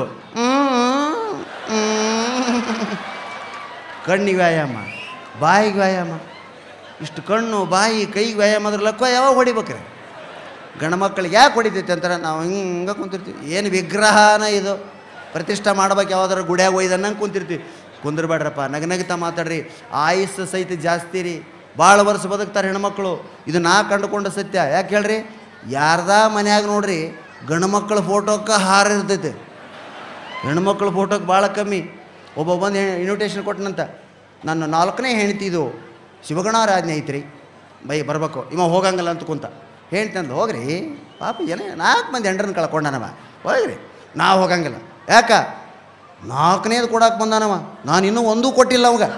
ಕಣ್ಣಿಗೆ ವ್ಯಾಯಾಮ ಬಾಯಿಗೆ ವ್ಯಾಯಾಮ ಇಷ್ಟು ಕಣ್ಣು ಬಾಯಿ ಕೈಗೆ ವ್ಯಾಯಾಮ ಅದ್ರ ಲಕ್ಕ ಯಾವಾಗ ಹೊಡಿಬೇಕ್ರಿ ಗಂಡು ಮಕ್ಕಳಿಗೆ ಯಾಕೆ ಹೊಡಿತೈತೆ ಅಂತಾರೆ ನಾವು ಹಿಂಗೆ ಕುಂತಿರ್ತೀವಿ ಏನು ವಿಗ್ರಹನ ಇದು ಪ್ರತಿಷ್ಠೆ ಮಾಡ್ಬೇಕು ಯಾವ್ದಾರು ಗುಡ್ಯಾಗ ಒಯ್ದನ್ನಂಗೆ ಕುಂತಿರ್ತೀವಿ ಕುಂದ್ರಬೇಡ್ರಪ್ಪ ನಗನಗಿತ ಮಾತಾಡ್ರಿ ಆಯುಸ್ಸು ಸಹಿತ ಜಾಸ್ತಿ ರೀ ಭಾಳ ವರ್ಷ ಬದುಕ್ತಾರೆ ಹೆಣ್ಮಕ್ಳು ಇದು ನಾ ಕಂಡುಕೊಂಡ ಸತ್ಯ ಯಾಕೆ ಹೇಳ್ರಿ ಯಾರ್ದಾ ಮನ್ಯಾಗ ನೋಡ್ರಿ ಗಂಡು ಮಕ್ಕಳ ಫೋಟೋಕ್ಕೆ ಹಾರ ಇರ್ತೈತೆ ಹೆಣ್ಮಕ್ಳ ಫೋಟೋಕ್ಕೆ ಭಾಳ ಕಮ್ಮಿ ಒಬ್ಬ ಬಂದು ಇನ್ವಿಟೇಷನ್ ಕೊಟ್ಟನಂತ ನನ್ನ ನಾಲ್ಕನೇ ಹೆಂಡ್ತಿದು ಶಿವಗಣಾರಾಧನೆ ಐತ್ರಿ ಬೈ ಬರ್ಬೇಕು ಇವ ಹೋಗಂಗಲ್ಲ ಅಂತ ಕುಂತ ಹೇಳ್ತಂದು ಹೋಗ್ರಿ ಪಾಪ ಏನೇ ನಾಲ್ಕು ಮಂದಿ ಹೆಂಡ್ರನ್ನ ಕಳ್ಕೊಂಡನವ ಹೋಗ್ರಿ ನಾವು ಹೋಗಂಗಿಲ್ಲ ಯಾಕ ನಾಲ್ಕನೇದು ಕೊಡಕ್ಕೆ ಬಂದಾನವ ನಾನು ಇನ್ನೂ ಒಂದೂ ಕೊಟ್ಟಿಲ್ಲ ಅವಾಗ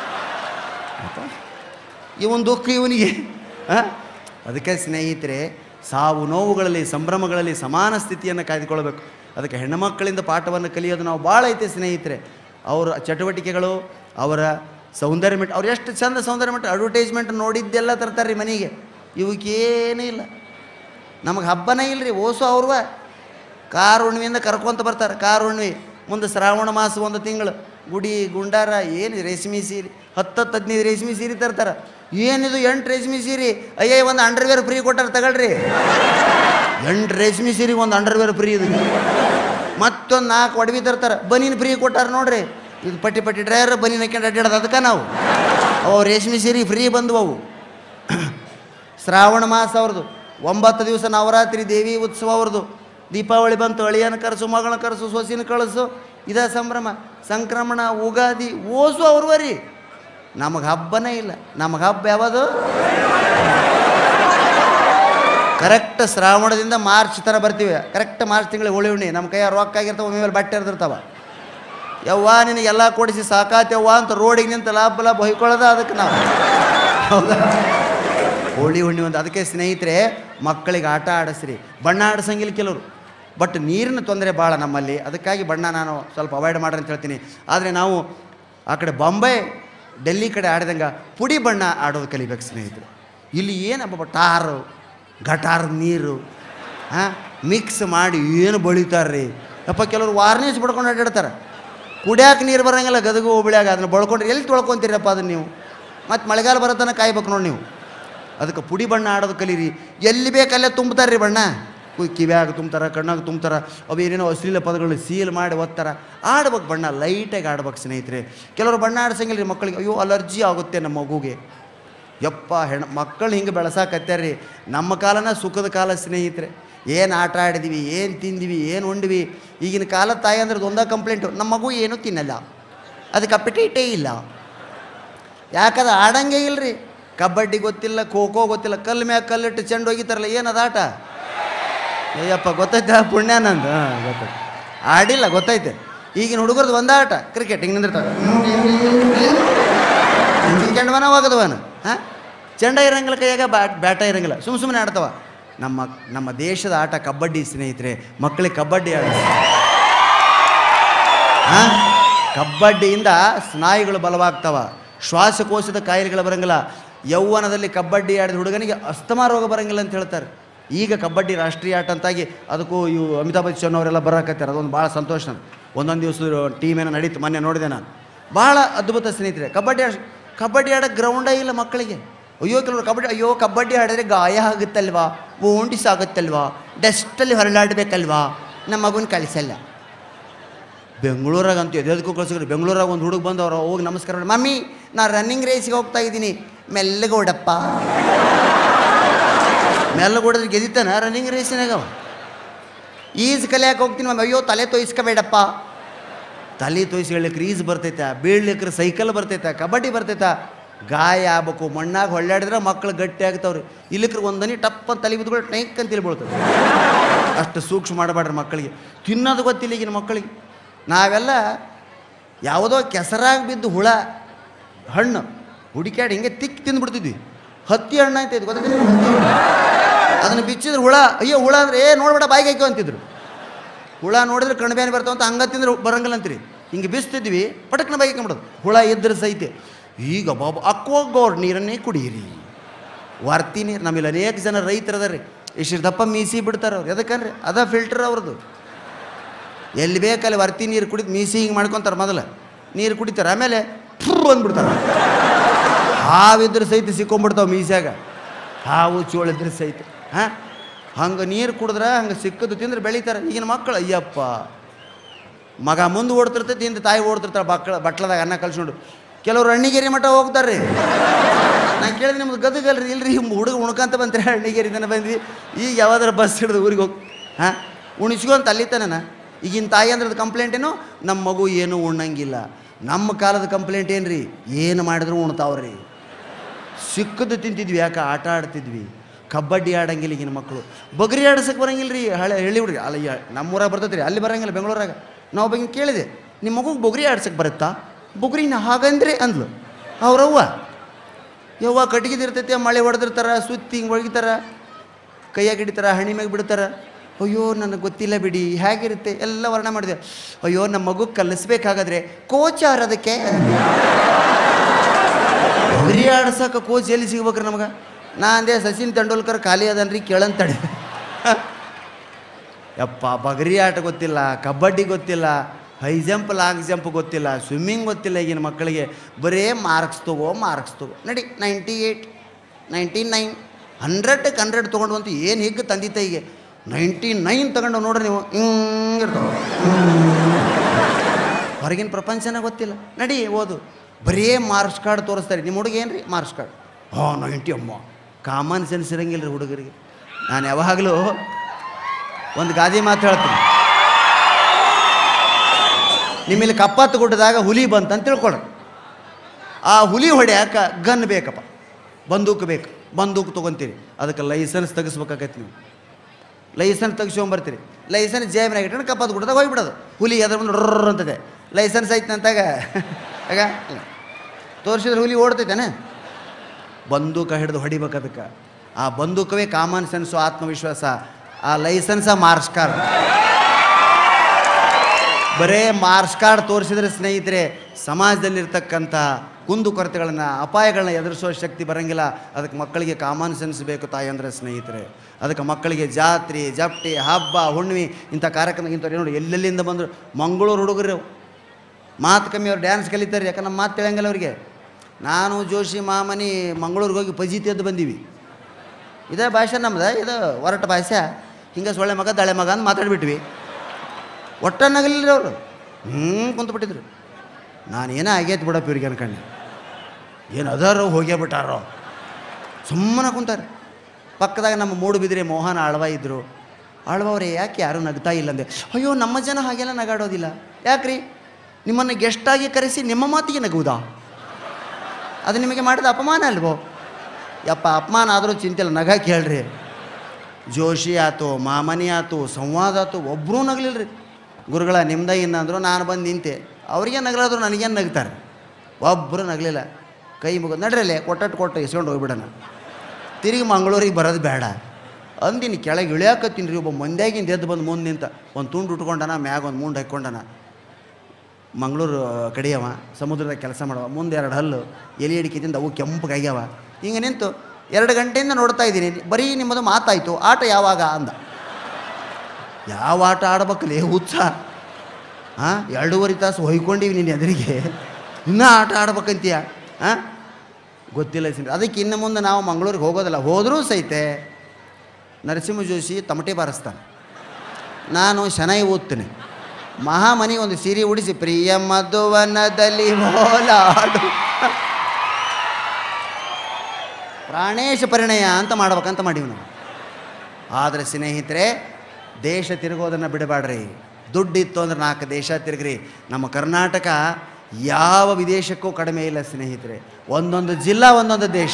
ಇವನ್ ದುಃಖ ಇವನಿಗೆ ಆ? ಅದಕ್ಕೆ ಸ್ನೇಹಿತರೆ ಸಾವು ನೋವುಗಳಲ್ಲಿ ಸಂಭ್ರಮಗಳಲ್ಲಿ ಸಮಾನ ಸ್ಥಿತಿಯನ್ನು ಕಾಯ್ದುಕೊಳ್ಬೇಕು ಅದಕ್ಕೆ ಹೆಣ್ಣುಮಕ್ಕಳಿಂದ ಪಾಠವನ್ನು ಕಲಿಯೋದು ನಾವು ಭಾಳ ಐತೆ ಸ್ನೇಹಿತರೆ ಅವರ ಚಟುವಟಿಕೆಗಳು ಅವರ ಸೌಂದರ್ಯಮೆಂಟ್ ಅವ್ರು ಎಷ್ಟು ಚಂದ ಸೌಂದರ್ಯಮೆಂಟ್ ಅಡ್ವರ್ಟೈಸ್ಮೆಂಟ್ ನೋಡಿದ್ದೆಲ್ಲ ತರ್ತಾರೆ ರೀ ಮನೆಗೆ ಇವಕ್ಕೇನೂ ಇಲ್ಲ ನಮಗೆ ಹಬ್ಬನೇ ಇಲ್ಲ ರೀ ಓಸು ಅವ್ರವ ಕಾರ್ ಹುಣ್ಣಿಮೆಯಿಂದ ಕರ್ಕೊಂತ ಬರ್ತಾರೆ ಕಾರ್ ಹುಣ್ಣಿಮೆ ಮುಂದೆ ಶ್ರಾವಣ ಮಾಸ ಒಂದು ತಿಂಗಳು ಗುಡಿ ಗುಂಡಾರ ಏನು ರೇಷ್ಮೆ ಸೀರೆ ಹತ್ತತ್ತು ಹದಿನೈದು ರೇಷ್ಮೆ ಸೀರೆ ತರ್ತಾರೆ ಏನಿದು ಎಂಟು ರೇಷ್ಮೆ ಸೀರೆ ಅಯ್ಯ ಒಂದು ಅಂಡರ್ವೇರ್ ಫ್ರೀ ಕೊಟ್ಟಾರ ತಗೊಳ್ರಿ ಎಂಟು ರೇಷ್ಮೆ ಸೀರೆಗೆ ಒಂದು ಅಂಡರ್ವೇರ್ ಫ್ರೀ ಇದು ಮತ್ತೊಂದು ನಾಲ್ಕು ಒಡವಿ ತರ್ತಾರೆ ಬನೀನು ಫ್ರೀ ಕೊಟ್ಟಾರ ನೋಡ್ರಿ ಇದು ಪಟ್ಟಿ ಪಟ್ಟಿ ಡ್ರೈವರ್ ಬನೀನ್ ಹಾಕ್ಯಂಡು ಅಡ್ಡಾಡೋದು ಅದಕ್ಕೆ ನಾವು ಅವು ರೇಷ್ಮೆ ಸೀರೆ ಫ್ರೀ ಬಂದವು ಅವು ಶ್ರಾವಣ ಮಾಸ ಅವ್ರದ್ದು ಒಂಬತ್ತು ದಿವಸ ನವರಾತ್ರಿ ದೇವಿ ಉತ್ಸವ ಅವ್ರದ್ದು ದೀಪಾವಳಿ ಬಂತು ಅಳಿಯನ ಕರೆಸು ಮಗಳನ್ನ ಕರೆಸು ಸೊಸಿನ ಕಳಿಸು ಇದ ಸಂಭ್ರಮ ಸಂಕ್ರಮಣ ಉಗಾದಿ ಓಸು ಅವ್ರವ ರೀ ನಮಗೆ ಹಬ್ಬನೇ ಇಲ್ಲ ನಮಗೆ ಹಬ್ಬ ಯಾವುದು ಕರೆಕ್ಟ್ ಶ್ರಾವಣದಿಂದ ಮಾರ್ಚ್ ಥರ ಬರ್ತೀವಿ ಕರೆಕ್ಟ್ ಮಾರ್ಚ್ ತಿಂಗಳಿಗೆ ಹೋಳಿ ಹುಣ್ಣಿ ನಮ್ಮ ಕೈಯ ರೊಕ್ಕ ಆಗಿರ್ತಾವೆ ಒಮ್ಮೆ ಮೇಲೆ ಬಟ್ಟೆ ಇರ್ತಿರ್ತಾವ ಯವ್ವ ನಿನಗೆಲ್ಲ ಕೊಡಿಸಿ ಸಾಕಾತ್ಯವ್ವ ಅಂತ ರೋಡಿಗೆ ನಿಂತು ಲಾಭ ಲಾಭ ಹೊಯ್ಕೊಳ್ಳೋದ ಅದಕ್ಕೆ ನಾವು ಹೌದಾ ಹೋಳಿ ಹುಣ್ಣಿ ಒಂದು ಅದಕ್ಕೆ ಸ್ನೇಹಿತರೆ ಮಕ್ಕಳಿಗೆ ಆಟ ಆಡಿಸ್ರಿ ಬಣ್ಣ ಆಡಿಸಂಗಿಲ್ಲ ಕೆಲವರು ಬಟ್ ನೀರಿನ ತೊಂದರೆ ಭಾಳ ನಮ್ಮಲ್ಲಿ ಅದಕ್ಕಾಗಿ ಬಣ್ಣ ನಾನು ಸ್ವಲ್ಪ ಅವಾಯ್ಡ್ ಮಾಡ್ರಿ ಅಂತ ಹೇಳ್ತೀನಿ ಆದರೆ ನಾವು ಆ ಕಡೆ ಬಾಂಬೆ ಡೆಲ್ಲಿ ಕಡೆ ಆಡಿದಂಗೆ ಪುಡಿ ಬಣ್ಣ ಆಡೋದು ಕಲಿಬೇಕು ಸ್ನೇಹಿತರೆ ಇಲ್ಲಿ ಏನಪ್ಪ ಟಾರು ಗಟಾರ್ ನೀರು ಹಾಂ ಮಿಕ್ಸ್ ಮಾಡಿ ಏನು ಬಳಿತಾರ್ರಿ ಅಪ್ಪ ಕೆಲವರು ವಾರ್ನಿಸ್ ಬಡ್ಕೊಂಡು ಅಡ್ಡಾಡ್ತಾರೆ ಕುಡಿಯಾಕೆ ನೀರು ಬರೋಂಗಿಲ್ಲ ಗದಗು ಹುಬ್ಳ್ಯಾಗ ಅದನ್ನ ಬಳ್ಕೊಂಡ್ರೆ ಎಲ್ಲಿ ತೊಳ್ಕೊತೀರಪ್ಪ ಅದನ್ನು ನೀವು ಮತ್ತು ಮಳೆಗಾಲ ಬರೋತನ ಕಾಯ್ಬೇಕು ನೋಡಿ ನೀವು ಅದಕ್ಕೆ ಪುಡಿ ಬಣ್ಣ ಆಡೋದು ಕಲೀರಿ ಎಲ್ಲಿ ಬೇಕಲ್ಲೇ ತುಂಬ್ತಾರೆ ರೀ ಬಣ್ಣ ಕು- ಕಿವ್ಯಾಗ ತುಂಬ್ತಾರೆ ಕಣ್ಣಾಗ ತುಂಬ್ತಾರೆ ಅವು ಏನೇನೋ ಅಶ್ಲೀಲ ಪದಗಳನ್ನ ಸೀಲ್ ಮಾಡಿ ಓದ್ತಾರೆ ಆಡ್ಬೇಕು ಬಣ್ಣ ಲೈಟಾಗಿ ಆಡ್ಬೇಕು ಸ್ನೇಹಿತರೆ ಕೆಲವರು ಬಣ್ಣ ಆಡ್ಸಂಗಿಲ್ಲ ರೀ ಮಕ್ಕಳಿಗೆ ಅಯ್ಯೋ ಅಲರ್ಜಿ ಆಗುತ್ತೆ ನಮ್ಮ ಮಗುಗೆ ಯಪ್ಪ ಹೆಣ್ಣು ಮಕ್ಕಳು ಹಿಂಗೆ ಬೆಳೆಸಾಕತ್ಯಾರ್ರಿ ನಮ್ಮ ಕಾಲನ ಸುಖದ ಕಾಲ ಸ್ನೇಹಿತರೆ ಏನು ಆಟ ಆಡಿದ್ವಿ ಏನು ತಿಂದ್ವಿ ಏನು ಉಂಡ್ವಿ ಈಗಿನ ಕಾಲದ ತಾಯಿ ಅಂದ್ರೆ ಒಂದೇ ಕಂಪ್ಲೇಂಟು ನಮ್ಮ ಮಗು ಏನೂ ತಿನ್ನಲ್ಲ ಅದಕ್ಕೆ ಅಪಿಟೈಟೇ ಇಲ್ಲ ಯಾಕಂದ್ರೆ ಆಡಂಗೆ ಇಲ್ರಿ ಕಬಡ್ಡಿ ಗೊತ್ತಿಲ್ಲ ಖೋ ಖೋ ಗೊತ್ತಿಲ್ಲ ಕಲ್ಲು ಮ್ಯಾಗ ಕಲ್ಲಿಟ್ಟು ಚೆಂಡು ಹೋಗಿತಾರಲ್ಲ ಏನದು ಆಟ ಅಯ್ಯಪ್ಪ ಗೊತ್ತೈತೆ ಪುಣ್ಯಾನಂದ ಹಾಂ ಗೊತ್ತೈತೆ ಆಡಿಲ್ಲ ಗೊತ್ತೈತೆ ಈಗಿನ ಹುಡುಗರದ್ದು ಒಂದೇ ಆಟ ಕ್ರಿಕೆಟ್ ಹಿಂಗೆ ನಿಂದಿರ್ತಾವೆ ಚೆಂಡವನ ಹೋಗದವನ ಹಾಂ ಚೆಂಡ ಇರಂಗಿಲ್ಲ ಕೈಯಾಗ ಬ್ಯಾಟ್ ಬ್ಯಾಟ ಇರಂಗಿಲ್ಲ ಸುಮ್ಮ ಸುಮ್ಮನೆ ಆಡ್ತಾವ ನಮ್ಮ ನಮ್ಮ ದೇಶದ ಆಟ ಕಬಡ್ಡಿ ಸ್ನೇಹಿತರೆ ಮಕ್ಕಳಿಗೆ ಕಬಡ್ಡಿ ಆಡ ಹಾಂ ಕಬಡ್ಡಿಯಿಂದ ಸ್ನಾಯುಗಳು ಬಲವಾಗ್ತವ ಶ್ವಾಸಕೋಶದ ಕಾಯಿಲೆಗಳು ಬರಂಗಿಲ್ಲ ಯೌವನದಲ್ಲಿ ಕಬಡ್ಡಿ ಆಡಿದ ಹುಡುಗನಿಗೆ ಅಸ್ತಮಾ ರೋಗ ಬರಂಗಿಲ್ಲ ಅಂತ ಹೇಳ್ತಾರೆ ಈಗ ಕಬಡ್ಡಿ ರಾಷ್ಟ್ರೀಯ ಆಟ ಅಂತಾಗಿ ಅದಕ್ಕೂ ಇವು ಅಮಿತಾಬ್ ಬಚ್ಚನ್ ಅವರೆಲ್ಲ ಬರಕತ್ತಾರೆ ಅದೊಂದು ಭಾಳ ಸಂತೋಷ ನನಗೆ ಒಂದೊಂದು ದಿವಸ ಟೀಮ್ ಏನೋ ನಡೀತು ಮೊನ್ನೆ ನೋಡಿದೆ ನಾನು ಭಾಳ ಅದ್ಭುತ ಸ್ನೇಹಿತರೆ ಕಬಡ್ಡಿ ಆಡ್ ಕಬಡ್ಡಿ ಆಡೋಕ್ಕೆ ಗ್ರೌಂಡೇ ಇಲ್ಲ ಮಕ್ಕಳಿಗೆ ಅಯ್ಯೋ ಕೆಲವರು ಕಬಡ್ಡಿ ಅಯ್ಯೋ ಕಬಡ್ಡಿ ಆಡಿದ್ರೆ ಗಾಯ ಆಗುತ್ತಲ್ವಾ ಓಂಡಿಸ್ ಆಗುತ್ತಲ್ವಾ ಡಸ್ಟಲ್ಲಿ ಹೊರಳಾಡಬೇಕಲ್ವಾ ನಮ್ಮ ಮಗುನ ಕಳಿಸಲ್ಲ ಬೆಂಗಳೂರಾಗ ಅಂತ ಎದಕ್ಕೂ ಕಳ್ಸಿದ್ರು ಬೆಂಗಳೂರಾಗ ಒಂದು ಹುಡುಗ ಬಂದವರು ಹೋಗಿ ನಮಸ್ಕಾರ ಮಾಡಿ ಮಮ್ಮಿ ನಾ ರನ್ನಿಂಗ್ ರೇಸಿಗೆ ಹೋಗ್ತಾ ಇದ್ದೀನಿ ಮೆಲ್ಲಗೆ ಓಡಪ್ಪ ಮೆಲ್ಲಗೆ ಓಡಿದ್ರೆ ಗೆದಿತಾನ ರನ್ನಿಂಗ್ ರೇಸಿನಾಗ ಅವ. ಈಜು ಕಲಿಯಕ್ಕೆ ಹೋಗ್ತೀನಿ ಮಮ್ಮಿ ಅಯ್ಯೋ ತಲೆ ತೋಯಿಸ್ಕೋಬೇಡಪ್ಪ ತಲೆ ತೋಯಿಸ್ಕೊಳ್ಳಿಕ್ಕೆ ಈಜು ಬರ್ತೈತೆ ಬೀಳ್ಲಿಕ್ಕೆ ಸೈಕಲ್ ಬರ್ತೈತೆ ಕಬಡ್ಡಿ ಬರ್ತೈತೆ ಗಾಯ ಆಗ್ಬೇಕು ಮಣ್ಣಾಗ ಹೊಳ್ಳಾಡಿದ್ರೆ ಮಕ್ಕಳು ಗಟ್ಟಿ ಆಗ್ತಾವ್ರಿ ಇಲ್ಲಿಕ್ರೆ ಒಂದನಿ ಟಪ್ ಅಂತ ತಲೆ ಬಿದ್ದುಗಳು ಟೈಕ್ ಅಂತ ಇಲ್ಲಿ ಬೀಳ್ತದೆ ಅಷ್ಟು ಸೂಕ್ಷ್ಮ ಮಾಡಬೇಡ್ರಿ ಮಕ್ಕಳಿಗೆ ತಿನ್ನೋದು ಗೊತ್ತಿಲ್ಲ ಈಗಿನ ಮಕ್ಕಳಿಗೆ ನಾವೆಲ್ಲ ಯಾವುದೋ ಕೆಸರಾಗಿ ಬಿದ್ದು ಹುಳ ಹಣ್ಣು ಹುಡುಕ್ಯಾಡಿ ಹಿಂಗೆ ತಿಕ್ಕಿ ತಿಂದ್ಬಿಡ್ತಿದ್ವಿ ಹತ್ತಿ ಹಣ್ಣು ಅಂತ ಇದು ಗೊತ್ತಿಲ್ಲ ಅದನ್ನು ಬಿಚ್ಚಿದ್ರೆ ಹುಳ ಅಯ್ಯೋ ಹುಳ ಅಂದ್ರೆ ಏ ನೋಡ್ಬೇಡ ಬಾಯಿಗೆ ಹಾಕೋ ಅಂತಿದ್ರು ಹುಳ ನೋಡಿದ್ರೆ ಕಣ್ಬ್ಯಾನಿ ಬರ್ತಾವ ಅಂತ ಹಂಗ ತಿಂದ್ರೆ ಬರಂಗಿಲ್ಲ ಅಂತೀರಿ ಹಿಂಗೆ ಬಿಸ್ತಿದ್ವಿ ಪಟಕ್ನ ಬಾಯಿಗೆ ಹಾಕೊಂಬಿಡೋದು ಹುಳ ಇದ್ರೆ ಸಹಿತ ಈಗ ಬಾಬು ಅಕ್ವಾಗೋರ್ ನೀರನ್ನೇ ಕುಡಿಯಿರಿ ವರ್ತಿ ನೀರು ನಮ್ಮಲ್ಲಿ ಅನೇಕ ಜನ ರೈತರು ಅದ ರೀ ಇಷ್ಟು ದಪ್ಪ ಮೀಸಿ ಬಿಡ್ತಾರೆ ಅವ್ರು ಎದಕ್ಕನ್ರಿ ಅದ ಫಿಲ್ಟರ್ ಅವ್ರದ್ದು ಎಲ್ಲಿ ಬೇಕಲ್ಲಿ ವರ್ತಿ ನೀರು ಕುಡಿದು ಮೀಸಿ ಹಿಂಗೆ ಮಾಡ್ಕೊತಾರೆ ಮೊದಲು ನೀರು ಕುಡಿತಾರೆ ಆಮೇಲೆ ಫುರ್ ಅಂದ್ಬಿಡ್ತಾರೆ ಹಾವಿದ್ರೆ ಸಹಿತ ಸಿಕ್ಕೊಂಡ್ಬಿಡ್ತಾವೆ ಮೀಸ್ಯಾಗ ಹಾವು ಚೋಳಿದ್ರೆ ಸಹಿತ ಹಾಂ ಹಂಗೆ ನೀರು ಕುಡಿದ್ರೆ ಹಂಗೆ ಸಿಕ್ಕದು ತಿಂದ್ರೆ ಬೆಳಿತಾರೆ ಈಗಿನ ಮಕ್ಕಳು ಅಯ್ಯಪ್ಪ ಮಗ ಮುಂದೆ ಓಡ್ತಿರ್ತೈತಿ ಹಿಂದೆ ತಾಯಿ ಓಡ್ತಿರ್ತಾಳೆ ಬಕ್ಕಳ ಬಟ್ಲದಾಗ ಅನ್ನ ಕಲ್ಸ್ಕೊಂಡು ಕೆಲವ್ರು ಅಣ್ಣಿಗೇರಿ ಮಠ ಹೋಗ್ತಾರೆ ನಾನು ಕೇಳಿದೆ ನಿಮ್ದು ಗದಗಲ್ರಿ ಇಲ್ರಿ ಹುಡುಗ ಉಣ್ಕಂತ ಬಂತ್ರಿ ಅಣ್ಣಿಗೇರಿ ತನ ಬಂದ್ವಿ ಈಗ ಯಾವ್ದಾರ ಬಸ್ ಹಿಡಿದು ಊರಿಗೆ ಹೋಗಿ ಹಾಂ ಉಣಿಸ್ಕೊಂತ ಅಲ್ಲಿತಾನ ಈಗಿನ ತಾಯಿ ಅಂದ್ರದ್ದು ಕಂಪ್ಲೇಂಟ್ ಏನು ನಮ್ಮ ಮಗು ಏನೂ ಉಣ್ಣಂಗಿಲ್ಲ ನಮ್ಮ ಕಾಲದ ಕಂಪ್ಲೇಂಟ್ ಏನು ರೀ ಏನು ಮಾಡಿದ್ರು ಉಣ್ತಾವ್ರಿ ಸಿಕ್ಕದು ತಿಂತಿದ್ವಿ ಯಾಕೆ ಆಟ ಆಡ್ತಿದ್ವಿ ಕಬಡ್ಡಿ ಆಡಂಗಿಲ್ಲ ಈಗಿನ ಮಕ್ಕಳು ಬಗ್ರಿ ಆಡ್ಸಕ್ಕೆ ಬರಂಗಿಲ್ಲ ರೀ ಹಳೆ ಹೇಳಿ ಹುಡುಗಿ ಅಲ್ಲ ಈ ನಮ್ಮೂರಾಗ ಬರ್ತೈತೆ ರೀ ಅಲ್ಲಿ ಬರಂಗಿಲ್ಲ ಬೆಂಗಳೂರಾಗ ನಾವು ಬಗ್ಗೆ ಕೇಳಿದೆ ನಿಮ್ಮ ಮಗುಗೆ ಬೊಗ್ರಿ ಆಡ್ಸಕ್ಕೆ ಬರುತ್ತಾ ಬೊಗ್ರಿನ ಹಾಗಂದ್ರೆ ಅಂದ್ಲು ಅವ್ರವ್ವ ಯವ್ವ ಕಟ್ಗಿದಿರ್ತೈತೆ ಮಳೆ ಹೊಡೆದಿರ್ತಾರ ಸುತ್ತಿ ಹಿಂಗೆ ಒಳಗಿತಾರ ಕೈಯಾಗ ಹಿಡಿತಾರ ಹಣಿ ಮ್ಯಾಗ ಬಿಡ್ತಾರ ಅಯ್ಯೋ ನನಗೆ ಗೊತ್ತಿಲ್ಲ ಬಿಡಿ ಹೇಗಿರುತ್ತೆ ಎಲ್ಲ ವರ್ಣ ಮಾಡಿದೆ ಅಯ್ಯೋ ನಮ್ಮ ಮಗು ಕಲಿಸ್ಬೇಕಾಗಾದ್ರೆ ಕೋಚ್ ಯಾರು ಅದಕ್ಕೆ ಬರೀ ಆಡ್ಸಕ್ಕೆ ಕೋಚ್ ಎಲ್ಲಿ ಸಿಗ್ಬೇಕ್ರಿ ನಮಗೆ ನಾ ಅಂದೆ ಸಚಿನ್ ತೆಂಡೂಲ್ಕರ್ ಖಾಲಿ ಅದನ್ರಿ ಕೇಳಂತಡಿ ಯಪ್ಪ ಬಗರಿ ಆಟ ಗೊತ್ತಿಲ್ಲ ಕಬಡ್ಡಿ ಗೊತ್ತಿಲ್ಲ ಹೈ ಜಂಪ್ ಲಾಂಗ್ ಜಂಪ್ ಗೊತ್ತಿಲ್ಲ ಸ್ವಿಮ್ಮಿಂಗ್ ಗೊತ್ತಿಲ್ಲ ಈಗಿನ ಮಕ್ಕಳಿಗೆ ಬರೇ ಮಾರ್ಕ್ಸ್ ತಗೋ ಮಾರ್ಕ್ಸ್ ತಗೋ ನಡಿ ನೈಂಟಿ ಏಯ್ಟ್ ನೈಂಟಿ ನೈನ್ ಹಂಡ್ರೆಡ್ಗೆ ಹಂಡ್ರೆಡ್ ತೊಗೊಂಡು ಅಂತ ಏನು ಹಿಗ್గు ತಂದೆ ತಾಯಿಗೆ ನೈಂಟಿ ನೈನ್ ತಗೊಂಡು ನೋಡ್ರಿ ನೀವು ಹಿಂಗಿರ್ತಾವೆ ಹೊರಗಿನ ಪ್ರಪಂಚನ ಗೊತ್ತಿಲ್ಲ ನಡಿ ಓದು ಬರೀ ಮಾರ್ಕ್ಸ್ ಕಾರ್ಡ್ ತೋರಿಸ್ತಾರೆ ನಿಮ್ಮ ಹುಡುಗ ಏನು ರೀ ಮಾರ್ಕ್ಸ್ ಕಾರ್ಡ್ ಹಾಂ ನೈಂಟಿ ಅಮ್ಮ ಕಾಮನ್ ಸೆನ್ಸ್ ಇರಂಗಿಲ್ಲ ರೀ ಹುಡುಗರಿಗೆ ನಾನು ಯಾವಾಗಲೂ ಒಂದು ಗಾದಿ ಮಾತು ಹೇಳ್ತೀನಿ ನಿಮ್ಮಲ್ಲಿ ಕಪ್ಪತ್ತು ಗುಡ್ಡದಾಗ ಹುಲಿ ಬಂತಂತ ತಿಳ್ಕೊಳ್ರಿ ಆ ಹುಲಿ ಹೊಡ್ಯಾಕ ಗನ್ ಬೇಕಪ್ಪ ಬಂದೂಕು ಬೇಕು ಬಂದೂಕು ತೊಗೊಂತೀರಿ ಅದಕ್ಕೆ ಲೈಸೆನ್ಸ್ ತೆಗಿಸ್ಬೇಕಾಗತ್ತೆ ನೀವು ಲೈಸೆನ್ಸ್ ತೆಗಿಸ್ಕೊಂಬರ್ತೀರಿ ಲೈಸೆನ್ಸ್ ಜೇಬ್ನಾಗ ಇಟ್ಕೊಂಡು ಕಪ್ಪತ್ತು ಗುಡ್ಡದಾಗ ಹೋಗ್ಬಿಡೋದು ಹುಲಿ ಅದ್ರ ಮುಂದೆ ರೊರ್ರ್ ಅಂತದೆ ಲೈಸೆನ್ಸ್ ಐತೆ ಅಂತಾಗ ಆಗ ತೋರಿಸಿದ್ರೆ ಹುಲಿ ಓಡ್ತೈತೇನೆ ಬಂದೂಕ ಹಿಡಿದು ಹೊಡಿಬೇಕು ಅದಕ್ಕೆ ಆ ಬಂದೂಕವೇ ಕಾಮನ್ ಸೆನ್ಸು ಆತ್ಮವಿಶ್ವಾಸ ಆ ಲೈಸೆನ್ಸ ಮಾರ್ಕ್ಸ್ ಕಾರ್ಡ್ ಬರೇ ಮಾರ್ಕ್ಸ್ ಕಾರ್ಡ್ ತೋರಿಸಿದ್ರೆ ಸ್ನೇಹಿತರೆ ಸಮಾಜದಲ್ಲಿರ್ತಕ್ಕಂಥ ಕುಂದುಕೊರತೆಗಳನ್ನು ಅಪಾಯಗಳನ್ನ ಎದುರಿಸೋ ಶಕ್ತಿ ಬರಂಗಿಲ್ಲ ಅದಕ್ಕೆ ಮಕ್ಕಳಿಗೆ ಕಾಮನ್ ಸೆನ್ಸ್ ಬೇಕು ತಾಯಿ ಅಂದರೆ ಸ್ನೇಹಿತರೆ ಅದಕ್ಕೆ ಮಕ್ಕಳಿಗೆ ಜಾತ್ರೆ ಜಪ್ಟಿ ಹಬ್ಬ ಹುಣ್ಣಿಮೆ ಇಂಥ ಕಾರ್ಯಕ್ರಮ ಇಂಥವ್ರು ನೋಡಿ ಎಲ್ಲೆಲ್ಲಿಂದ ಬಂದರು ಮಂಗಳೂರು ಹುಡುಗರು ಮಾತು ಕಮ್ಮಿ ಅವ್ರು ಡ್ಯಾನ್ಸ್ ಕಲಿತಾರೆ ಯಾಕಂದ್ರೆ ನಮ್ಮ ಮಾತು ತಿಳಿಯಂಗಿಲ್ಲ ಅವ್ರಿಗೆ ನಾನು ಜೋಶಿ ಮಾಮನಿ ಮಂಗಳೂರಿಗೆ ಹೋಗಿ ಪಜೀತಿ ಎದ್ದು ಬಂದೀವಿ ಇದೇ ಭಾಷೆ ನಮ್ದು ಇದು ಹೊರಟ ಭಾಷೆ ಹಿಂಗೆ ಸೊಳ್ಳೆ ಮಗ ದಳೆ ಮಗ ಅಂತ ಮಾತಾಡ್ಬಿಟ್ವಿ ಒಟ್ಟ ನಗಲಿಲ್ಲ ಅವರು ಹ್ಞೂ ಕುಂತ್ಬಿಟ್ಟಿದ್ರು ನಾನು ಏನೋ ಆಗೈತೆ ಬಿಡಪ್ಪ ಇವ್ರಿಗೆ ಅನ್ಕಂಡೆ ಏನು ಅದಾರೋ ಹೋಗೇ ಬಿಟ್ಟಾರೋ ಸುಮ್ಮನೆ ಕುಂತಾರೆ ಪಕ್ಕದಾಗ ನಮ್ಮ ಮೂಡುಬಿದ್ರೆ ಮೋಹನ ಆಳ್ವ ಇದ್ದರು ಆಳ್ವವ್ರೆ ಯಾಕೆ ಯಾರೂ ನಗ್ತಾ ಇಲ್ಲ ಅಂದೆ ಅಯ್ಯೋ ನಮ್ಮ ಜನ ಹಾಗೆಲ್ಲ ನಗಾಡೋದಿಲ್ಲ ಯಾಕ್ರಿ ನಿಮ್ಮನ್ನು ಗೆಸ್ಟಾಗಿ ಕರೆಸಿ ನಿಮ್ಮ ಮಾತಿಗೆ ನಗುವುದಾ ಅದು ನಿಮಗೆ ಮಾಡಿದ ಅಪಮಾನ ಅಲ್ವೋ ಯಪ್ಪ ಅಪಮಾನ ಆದರೂ ಚಿಂತೆ ಇಲ್ಲ ನಗ ಕೇಳ್ರಿ ಜೋಶಿ ಆತು ಮಾಮನಿ ಆತು ಸಂವಾದ ಆತು ಒಬ್ಬರೂ ನಗಲಿಲ್ಲ ರೀ ಗುರುಗಳ ನಿಮ್ದ ಇನ್ನಂದ್ರು ನಾನು ಬಂದು ನಿಂತೆ ಅವ್ರಿಗೆ ನಗಲಾದ್ರು ನನಗೇನು ನಗ್ತಾರೆ ಒಬ್ಬರು ನಗಲಿಲ್ಲ ಕೈ ಮುಗ ನಡ್ರಲ್ಲೇ ಕೊಟ್ಟಟ್ಟು ಕೊಟ್ಟು ಇಸ್ಕೊಂಡು ಹೋಗ್ಬಿಡೋಣ ತಿರುಗಿ ಮಂಗಳೂರಿಗೆ ಬರೋದು ಬೇಡ ಅಂದಿನ ಕೆಳಗೆ ಇಳಿಯಾಕತ್ತೀನಿ ರೀ ಒಬ್ಬ ಮಂದ್ಯಾಗಿಂದ ಎದ್ದು ಬಂದು ಮುಂದೆ ನಿಂತ ಒಂದು ತುಂಡು ಉಟ್ಕೊಂಡನ ಮ್ಯಾಗ ಒಂದು ಮುಂಡು ಹಾಕ್ಕೊಂಡನ ಮಂಗಳೂರು ಕಡೆಯವ ಸಮುದ್ರದಾಗ ಕೆಲಸ ಮಾಡವ ಮುಂದೆ ಎರಡು ಹಲ್ಲು ಎಲೆ ಅಡಿಕೆದಿಂದ ಅವು ಕೆಂಪಗಾಗ್ಯಾವ ಹಿಂಗೆ ನಿಂತು ಎರಡು ಗಂಟೆಯಿಂದ ನೋಡ್ತಾ ಇದ್ದೀನಿ ಬರೀ ನಿಮ್ಮದು ಮಾತಾಯಿತು ಆಟ ಯಾವಾಗ ಅಂದ ಯಾವ ಆಟ ಆಡ್ಬೇಕಲ್ಲಿ ಹುಚ್ಚ ಹಾಂ ಎರಡೂವರೆ ತಾಸು ಹೊಯ್ಕೊಂಡಿವಿ ನೀನು ಎದುರಿಗೆ ಇನ್ನೂ ಆಟ ಆಡ್ಬೇಕಂತೀಯ ಹಾಂ ಗೊತ್ತಿಲ್ಲ ಸಿಂಗ್ ಅದಕ್ಕೆ ಇನ್ನು ಮುಂದೆ ನಾವು ಮಂಗಳೂರಿಗೆ ಹೋಗೋದಿಲ್ಲ ಹೋದರೂ ಸಹಿತೆ ನರಸಿಂಹ ಜೋಶಿ ತಮಟೆ ಬಾರಿಸ್ತಾನೆ ನಾನು ಶನೈ ಓದ್ತೀನಿ ಮಹಾಮನಿ ಒಂದು ಸೀರೆ ಉಡಿಸಿ ಪ್ರಿಯ ಮಧುವನದಲ್ಲಿ ಓಲಾಡು ಪ್ರಾಣೇಶ ಪರಿಣಯ ಅಂತ ಮಾಡ್ಬೇಕಂತ ಮಾಡೀವಿ ನಾವು ಆದರೆ ಸ್ನೇಹಿತರೆ ದೇಶ ತಿರುಗೋದನ್ನು ಬಿಡಬೇಡ್ರಿ ದುಡ್ಡಿತ್ತು ಅಂದ್ರೆ ನಾಲ್ಕು ದೇಶ ತಿರುಗ್ರಿ ನಮ್ಮ ಕರ್ನಾಟಕ ಯಾವ ವಿದೇಶಕ್ಕೂ ಕಡಿಮೆ ಇಲ್ಲ ಸ್ನೇಹಿತರೆ ಒಂದೊಂದು ಜಿಲ್ಲಾ ಒಂದೊಂದು ದೇಶ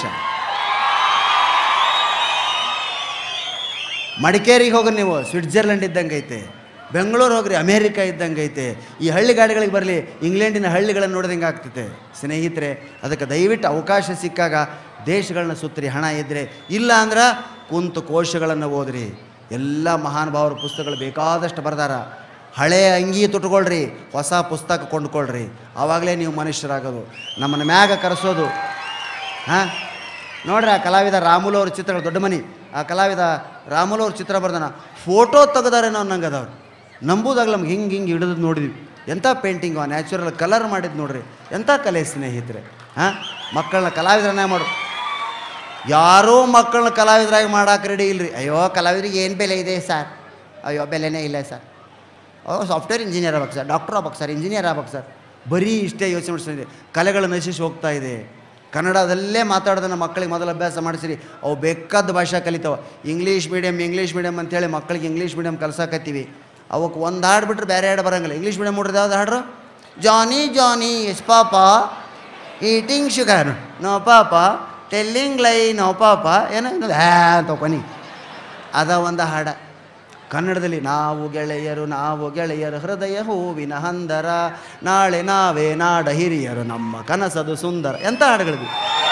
ಮಡಿಕೇರಿಗೆ ಹೋಗ್ರಿ ನೀವು ಸ್ವಿಟ್ಜರ್ಲೆಂಡ್ ಇದ್ದಂಗೆ ಐತೆ ಬೆಂಗಳೂರು ಹೋಗ್ರಿ ಅಮೇರಿಕಾ ಇದ್ದಂಗೆ ಐತೆ ಈ ಹಳ್ಳಿ ಗಾಡಿಗಳಿಗೆ ಬರಲಿ ಇಂಗ್ಲೆಂಡಿನ ಹಳ್ಳಿಗಳನ್ನು ನೋಡಿದಂಗೆ ಆಗ್ತೈತೆ ಸ್ನೇಹಿತರೆ ಅದಕ್ಕೆ ದಯವಿಟ್ಟು ಅವಕಾಶ ಸಿಕ್ಕಾಗ ದೇಶಗಳನ್ನ ಸುತ್ತರಿ ಹಣ ಇದ್ದರೆ ಇಲ್ಲ ಅಂದ್ರೆ ಕುಂತು ಕೋಶಗಳನ್ನು ಓದ್ರಿ ಎಲ್ಲ ಮಹಾನುಭಾವರ ಪುಸ್ತಕಗಳು ಬೇಕಾದಷ್ಟು ಬರ್ದಾರ ಹಳೆ ಅಂಗಿ ತುಟ್ಕೊಳ್ರಿ ಹೊಸ ಪುಸ್ತಕ ಕೊಂಡ್ಕೊಳ್ರಿ ಆವಾಗಲೇ ನೀವು ಮನುಷ್ಯರಾಗೋದು ನಮ್ಮನ್ನು ಮ್ಯಾಗ ಕರೆಸೋದು ಹಾಂ ನೋಡ್ರಿ ಆ ಕಲಾವಿದ ರಾಮುಲು ಅವ್ರ ಚಿತ್ರಗಳು ದೊಡ್ಡ ಮನಿ ಆ ಕಲಾವಿದ ರಾಮುಲು ಅವ್ರ ಚಿತ್ರ ಬರ್ದಾನ ಫೋಟೋ ತೆಗ್ದಾರೇನೋ ಅನ್ನಂಗೆ ಅದಾವ್ರು ನಂಬುದಾಗಲ್ಲ ನಮ್ಗೆ ಹಿಂಗೆ ಹಿಂಗೆ ಹಿಡಿದು ನೋಡಿದ್ವಿ ಎಂಥ ಪೇಂಟಿಂಗು ನ್ಯಾಚುರಲ್ ಕಲರ್ ಮಾಡಿದ್ದು ನೋಡ್ರಿ ಎಂಥ ಕಲೆ ಸ್ನೇಹಿತರೆ ಹಾಂ ಮಕ್ಕಳನ್ನ ಕಲಾವಿದರನ್ನ ಮಾಡು ಯಾರೂ ಮಕ್ಕಳನ್ನ ಕಲಾವಿದರಾಗಿ ಮಾಡಕ್ಕೆ ರೆಡಿ ಇಲ್ರಿ ಅಯ್ಯೋ ಕಲಾವಿದರಿಗೆ ಏನು ಬೆಲೆ ಇದೆ ಸರ್ ಅಯ್ಯೋ ಬೆಲೆನೇ ಇಲ್ಲ ಸರ್ ಓ ಸಾಫ್ಟ್ವೇರ್ ಇಂಜಿನಿಯರ್ ಆಗ್ಬೇಕು ಸರ್ ಡಾಕ್ಟರ್ ಆಗ್ಬೇಕು ಸರ್ ಇಂಜಿನಿಯರ್ ಆಗ್ಬೇಕು ಸರ್ ಬರೀ ಇಷ್ಟೇ ಯೋಚನೆ ಮಾಡಿಸ್ತಿದೆ ಕಲೆಗಳು ನಶಿಸಿ ಹೋಗ್ತಾ ಇದೆ ಕನ್ನಡದಲ್ಲೇ ಮಾತಾಡೋದನ್ನ ಮಕ್ಕಳಿಗೆ ಮೊದಲು ಅಭ್ಯಾಸ ಮಾಡಿಸಿರಿ ಅವು ಬೇಕಾದ ಭಾಷೆ ಕಲಿತಾವ ಇಂಗ್ಲೀಷ್ ಮೀಡಿಯಮ್ ಇಂಗ್ಲೀಷ್ ಮೀಡಿಯಮ್ ಅಂತೇಳಿ ಮಕ್ಕಳಿಗೆ ಇಂಗ್ಲೀಷ್ ಮೀಡಿಯಮ್ ಕಲ್ಸಕತ್ತೀವಿ ಅವಕ್ಕೆ ಒಂದು ಹಾಡು ಬಿಟ್ರೆ ಬೇರೆ ಹಾಡು ಬರೋಂಗಿಲ್ಲ ಇಂಗ್ಲೀಷ್ ಮೀಡಿಯಮ್ ನೋಡ್ರಿ ಯಾವ್ದು ಹಾಡ್ರು Johny Johny yes papa eating sugar no papa telling lie no papa ಏನೋ ಏನೋ ಹ್ಯಾ ಅಂತ ಕೊನಿ ಅದ ಒಂದು ಹಾಡ ಕನ್ನಡದಲ್ಲಿ ನಾವು ಗೆಳೆಯರು ನಾವು ಗೆಳೆಯರು ಹೃದಯ ಹೂವಿನ ಹಂದರ ನಾಳೆ ನಾವೇ ನಾಡ ಹಿರಿಯರು ನಮ್ಮ ಕನಸದು ಸುಂದರ ಎಂಥ ಹಾಡುಗಳಿದ್ವಿ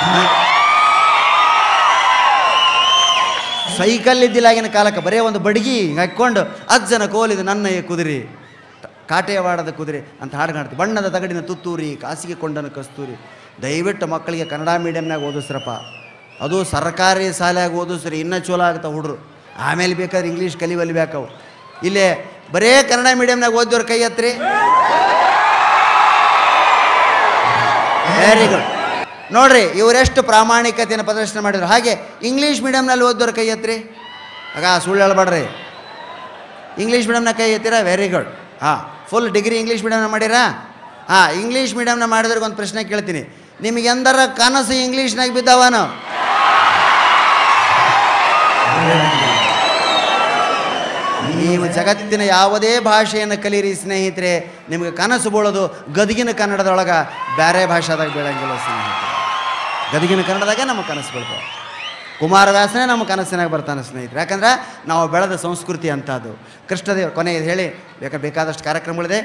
ಸೈಕಲ್ ಇದ್ದಿಲ್ಲಾಗಿನ ಕಾಲಕ್ಕೆ ಬರೇ ಒಂದು ಬಡಗಿ ಹಿಂಗ್ ಹಾಕ್ಕೊಂಡು ಅಜ್ಜನ ಕೋಲಿದು ನನ್ನಯ್ಯ ಕುದುರೆ ಕಾಟೆಯವಾಡದ ಕುದುರೆ ಅಂತ ಹಾಡು ಕಾಣ್ತೀವಿ ಬಣ್ಣದ ತಗಡಿನ ತುತ್ತೂರಿ ಕಾಸಿಗೆ ಕೊಂಡನ ಕಸ್ತೂರಿ ದಯವಿಟ್ಟು ಮಕ್ಕಳಿಗೆ ಕನ್ನಡ ಮೀಡಿಯಮ್ನಾಗ ಓದಿಸ್ರಪ್ಪ ಅದು ಸರ್ಕಾರಿ ಶಾಲೆಯಾಗ ಓದಿಸ್ರಿ ಇನ್ನೂ ಚಲೋ ಆಗ್ತಾವೆ ಹುಡ್ರು ಆಮೇಲೆ ಬೇಕಾದ್ರೆ ಇಂಗ್ಲೀಷ್ ಕಲಿವಲ್ಲಿ ಬೇಕಾವು ಇಲ್ಲೇ ಬರೇ ಕನ್ನಡ ಮೀಡಿಯಮ್ನಾಗ ಓದಿದವ್ರ ಕೈ ಹತ್ರಿ ವೆರಿ ಗುಡ್ ನೋಡ್ರಿ ಇವರೆಷ್ಟು ಪ್ರಾಮಾಣಿಕತೆಯನ್ನು ಪ್ರದರ್ಶನ ಮಾಡಿದ್ರು ಹಾಗೆ ಇಂಗ್ಲೀಷ್ ಮೀಡಿಯಮ್ನಲ್ಲಿ ಓದೋರು ಕೈ ಎತ್ರಿ ಆಗ ಸುಳ್ಳು ಹೇಳ್ಬೇಡ್ರಿ ಇಂಗ್ಲೀಷ್ ಮೀಡಿಯಮ್ನ ಕೈ ಎತ್ತೀರಾ ವೆರಿ ಗುಡ್ ಹಾಂ ಫುಲ್ ಡಿಗ್ರಿ ಇಂಗ್ಲೀಷ್ ಮೀಡಿಯಮ್ನ ಮಾಡಿರಾ ಹಾಂ ಇಂಗ್ಲೀಷ್ ಮೀಡಿಯಮ್ನ ಮಾಡಿದ್ರಿಗೆ ಒಂದು ಪ್ರಶ್ನೆ ಕೇಳ್ತೀನಿ ನಿಮಗೆ ಎಂದರ ಕನಸು ಇಂಗ್ಲೀಷ್ನಾಗ ಬಿದ್ದಾವನು ನೀವು ಜಗತ್ತಿನ ಯಾವುದೇ ಭಾಷೆಯನ್ನು ಕಲೀರಿ ಸ್ನೇಹಿತರೆ ನಿಮಗೆ ಕನಸು ಬೀಳೋದು ಗದಗಿನ ಕನ್ನಡದೊಳಗೆ ಬೇರೆ ಭಾಷಾದಾಗ ಬೀಳಂಗಿಲ್ಲ ಸ್ನೇಹಿತರೆ ಗದಗಿನ ಕನ್ನಡದಾಗೆ ನಮ್ಮ ಕನಸು ಬೀಳ್ತಾವೆ ಕುಮಾರವ್ಯಾಸನೇ ನಮ್ಮ ಕನಸಿನಾಗ ಬರ್ತಾನೆ ಸ್ನೇಹಿತರೆ ಯಾಕಂದ್ರೆ ನಾವು ಬೆಳೆದ ಸಂಸ್ಕೃತಿ ಅಂತದ್ದು ಕೃಷ್ಣದೇವ ಕೊನೆ ಇದು ಹೇಳಿ ಬೇಕಾ ಬೇಕಾದಷ್ಟು ಕಾರ್ಯಕ್ರಮಗಳಿದೆ